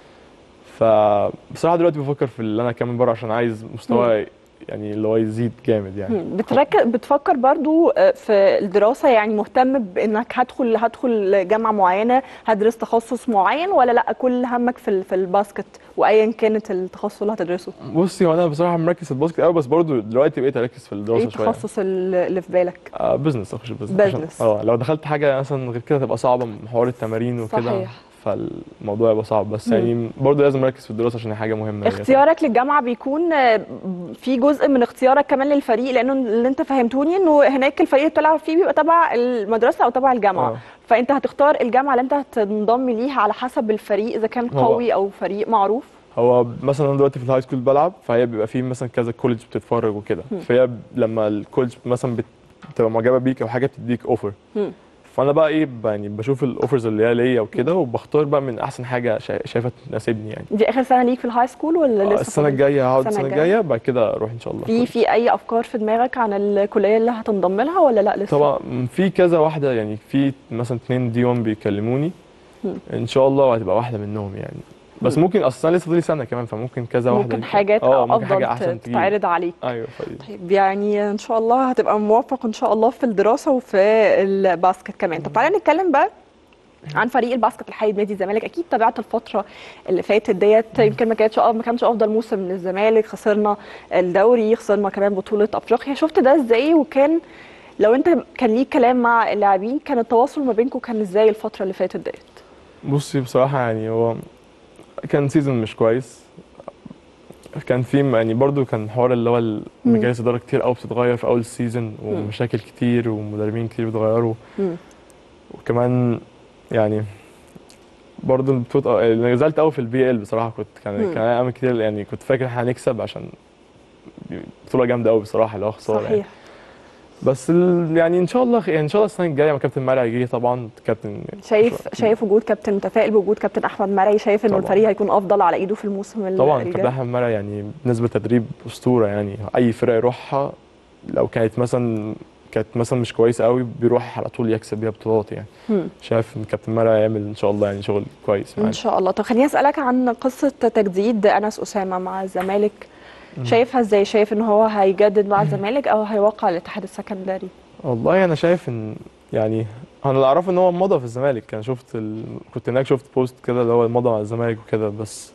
فبصراحه دلوقتي بفكر في ان انا اكمل بره عشان عايز مستوى يعني اللي هو يزيد جامد يعني مم. بتركز بتفكر برضو آه، في الدراسه يعني مهتم بانك هدخل هدخل جامعه معينه هدرس تخصص معين ولا لا كل همك في ال- في الباسكت وايا كانت التخصص اللي هتدرسه بصي هو انا بصراحه مركز في الباسكت قوي بس برضو دلوقتي بقيت اركز في ايه الدراسه شويه التخصص اللي اللي في بالك آه بزنس اخش بزنس بزنس. اه لو دخلت حاجه مثلا غير كده تبقى صعبه من حوار التمارين وكده صحيح. فالموضوع يبقى صعب بس مم. يعني برضه لازم اركز في الدراسه عشان هي حاجه مهمه يعني. اختيارك للجامعه بيكون آه، في جزء من اختيارك كمان للفريق لانه اللي انت فهمتوني انه هناك الفريق اللي بتلعب فيه بيبقى تبع المدرسه او تبع الجامعه آه. فانت هتختار الجامعه اللي انت هتنضم ليها على حسب الفريق اذا كان هو- قوي او فريق معروف هو مثلا انا دلوقتي في الهاي سكول بلعب فهي بيبقى فيه مثلا كذا كولج بتتفرج وكده فهي ب- لما الكولج مثلا بت- بتبقى معجبه بيك او حاجه بتديك اوفر مم. فانا بقى ايه ب- يعني بشوف الاوفرز اللي هي ليا وكده وبختار بقى من احسن حاجه شا- شايفها تناسبني يعني دي اخر سنه ليك في الهاي سكول ولا آه، لسه السنه فاضل؟ الجايه هقعد السنة السنه الجاية؟ الجايه بعد كده اروح ان شاء الله في كولج. في اي افكار في دماغك عن الكليه اللي هتنضم لها ولا لا لسه طبعا في كذا واحده يعني في مثلا اتنين دي 1 بيكلموني مم. ان شاء الله وهتبقى واحده منهم يعني بس مم. ممكن اصلا لسه فاضلي سنه كمان فممكن كذا واحده ممكن دي- حاجات اه ممكن افضل حاجه احسن ت- تجيلي. تتعرض عليك ايوه فدي طيب يعني ان شاء الله هتبقى موفق ان شاء الله في الدراسه وفي الباسكت كمان طب تعالى نتكلم بقى عن فريق الباسكت الحقيقي بنادي الزمالك اكيد تابعت الفتره اللي فاتت ديت يمكن ما كانتش ما كانش افضل موسم للزمالك خسرنا الدوري خسرنا كمان بطوله افريقيا شفت ده ازاي وكان لو انت كان ليك كلام مع اللاعبين كان التواصل ما بينكم كان ازاي الفتره اللي فاتت ديت بصي بصراحة يعني هو كان سيزون مش كويس كان في يعني برضو كان حوار اللي هو مجالس إدارة كتير قوي بتتغير في أول السيزون ومشاكل كتير ومدربين كتير بيتغيروا مم. وكمان يعني برضو البطولة أنا نزلت قوي في البي ال بصراحة كنت مم. كان كان أيام كتير يعني كنت فاكر هنكسب عشان بطوله جامده قوي بصراحه اللي هو خساره يعني. صحيح بس ال... يعني ان شاء الله يعني ان شاء الله السنه الجايه ما كابتن مرعي يجي طبعا كابتن شايف شايف وجود كابتن متفائل بوجود كابتن احمد مرعي شايف انه طبعاً. الفريق هيكون افضل على ايده في الموسم ال- طبعا الجاي كابتن احمد مرعي يعني بالنسبه لتدريب اسطوره يعني اي فرقه يروحها لو كانت مثلا كانت مثلا مش كويسه قوي بيروح على طول يكسب بيها بطولات يعني مم. شايف ان كابتن مرعي هيعمل ان شاء الله يعني شغل كويس ان معانا شاء الله طب خليني اسالك عن قصه تجديد انس اسامه مع الزمالك شايفها ازاي شايف ان هو هيجدد مع الزمالك او هيوقع الاتحاد السكندري والله انا شايف ان يعني انا اللي اعرفه ان هو مضى في الزمالك انا شفت ال... كنت هناك شفت بوست كده اللي هو مضى مع الزمالك وكده بس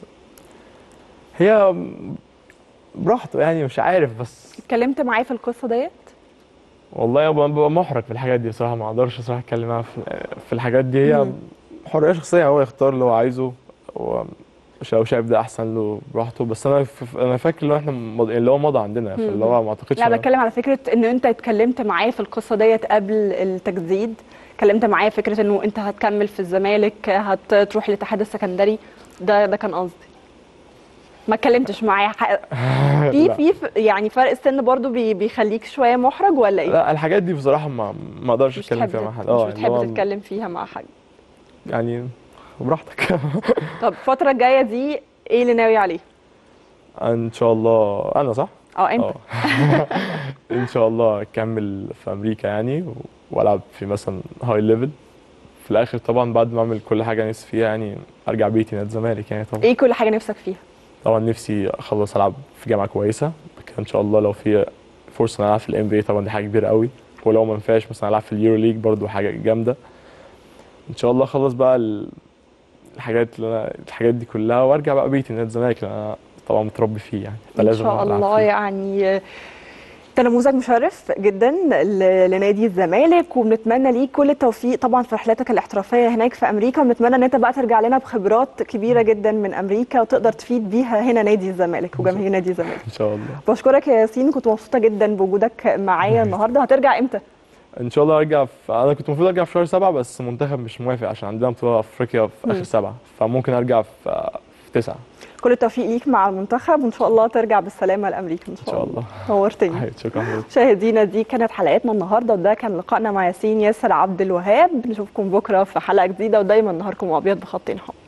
هي براحته يعني مش عارف بس اتكلمت معاه في القصه ديت والله ببقى ببقى محرج في الحاجات دي بصراحه ما اقدرش صراحه اتكلم معاه في في الحاجات دي هي مم. حريه شخصيه هو يختار اللي هو عايزه هو مش لو شايف ده احسن له براحته بس انا ف... انا فاكر اللي هو احنا مض... اللي هو مضى عندنا فاللي هو ما اعتقدش لا أنا- بتكلم على فكره ان انت اتكلمت معاه في القصه ديت قبل التجديد اتكلمت معاه فكره انه انت هتكمل في الزمالك هتروح الاتحاد السكندري ده ده كان قصدي ما اتكلمتش معاه ح- في لا. في ف- يعني فرق السن برضو بي بيخليك شويه محرج ولا ايه لا الحاجات دي بصراحه ما ما اقدرش مش اتكلم بتحب فيها مع حد مش اه اللي بتحب هو تتكلم فيها مع حد يعني براحتك طب الفتره الجايه دي ايه اللي ناوي عليه ان شاء الله انا صح اه انت اه ان شاء الله اكمل في امريكا يعني و- والعب في مثلا هاي ليفل في الاخر طبعا بعد ما اعمل كل حاجه نفسي فيها يعني ارجع بيتي نادي الزمالك يعني طبعا ايه كل حاجه نفسك فيها طبعا نفسي اخلص العب في جامعه كويسه كده ان شاء الله لو في فرصه ان العب في الام بي طبعا دي حاجه كبيره قوي ولو ما ينفعش مثلا العب في اليورو ليج برضو حاجه جامده ان شاء الله اخلص بقى ال- الحاجات اللي انا الحاجات دي كلها وارجع بقى بيتي نادي الزمالك لان انا طبعا متربي فيه يعني ان فلازم شاء ألعب الله فيه. يعني انت نموذج مشرف جدا ل- لنادي الزمالك وبنتمنى ليك كل التوفيق طبعا في رحلتك الاحترافيه هناك في امريكا ونتمنى ان انت بقى ترجع لنا بخبرات كبيره جدا من امريكا وتقدر تفيد بيها هنا نادي الزمالك وجماهير نادي الزمالك ان شاء الله بشكرك يا ياسين كنت مبسوطه جدا بوجودك معايا النهارده هترجع امتى ان شاء الله ارجع في... انا كنت المفروض ارجع في شهر سبعة بس المنتخب مش موافق عشان عندنا بطوله افريقيا في مم. اخر سبعة فممكن ارجع في في تسعة كل التوفيق ليك مع المنتخب وان شاء الله ترجع بالسلامه لامريكا ان ان شاء الله نورتني حياتي، شكرا حضرتك مشاهدينا دي كانت حلقتنا النهارده وده كان لقائنا مع ياسين ياسر عبد الوهاب نشوفكم بكره في حلقه جديده ودايما نهاركم ابيض بخط حمر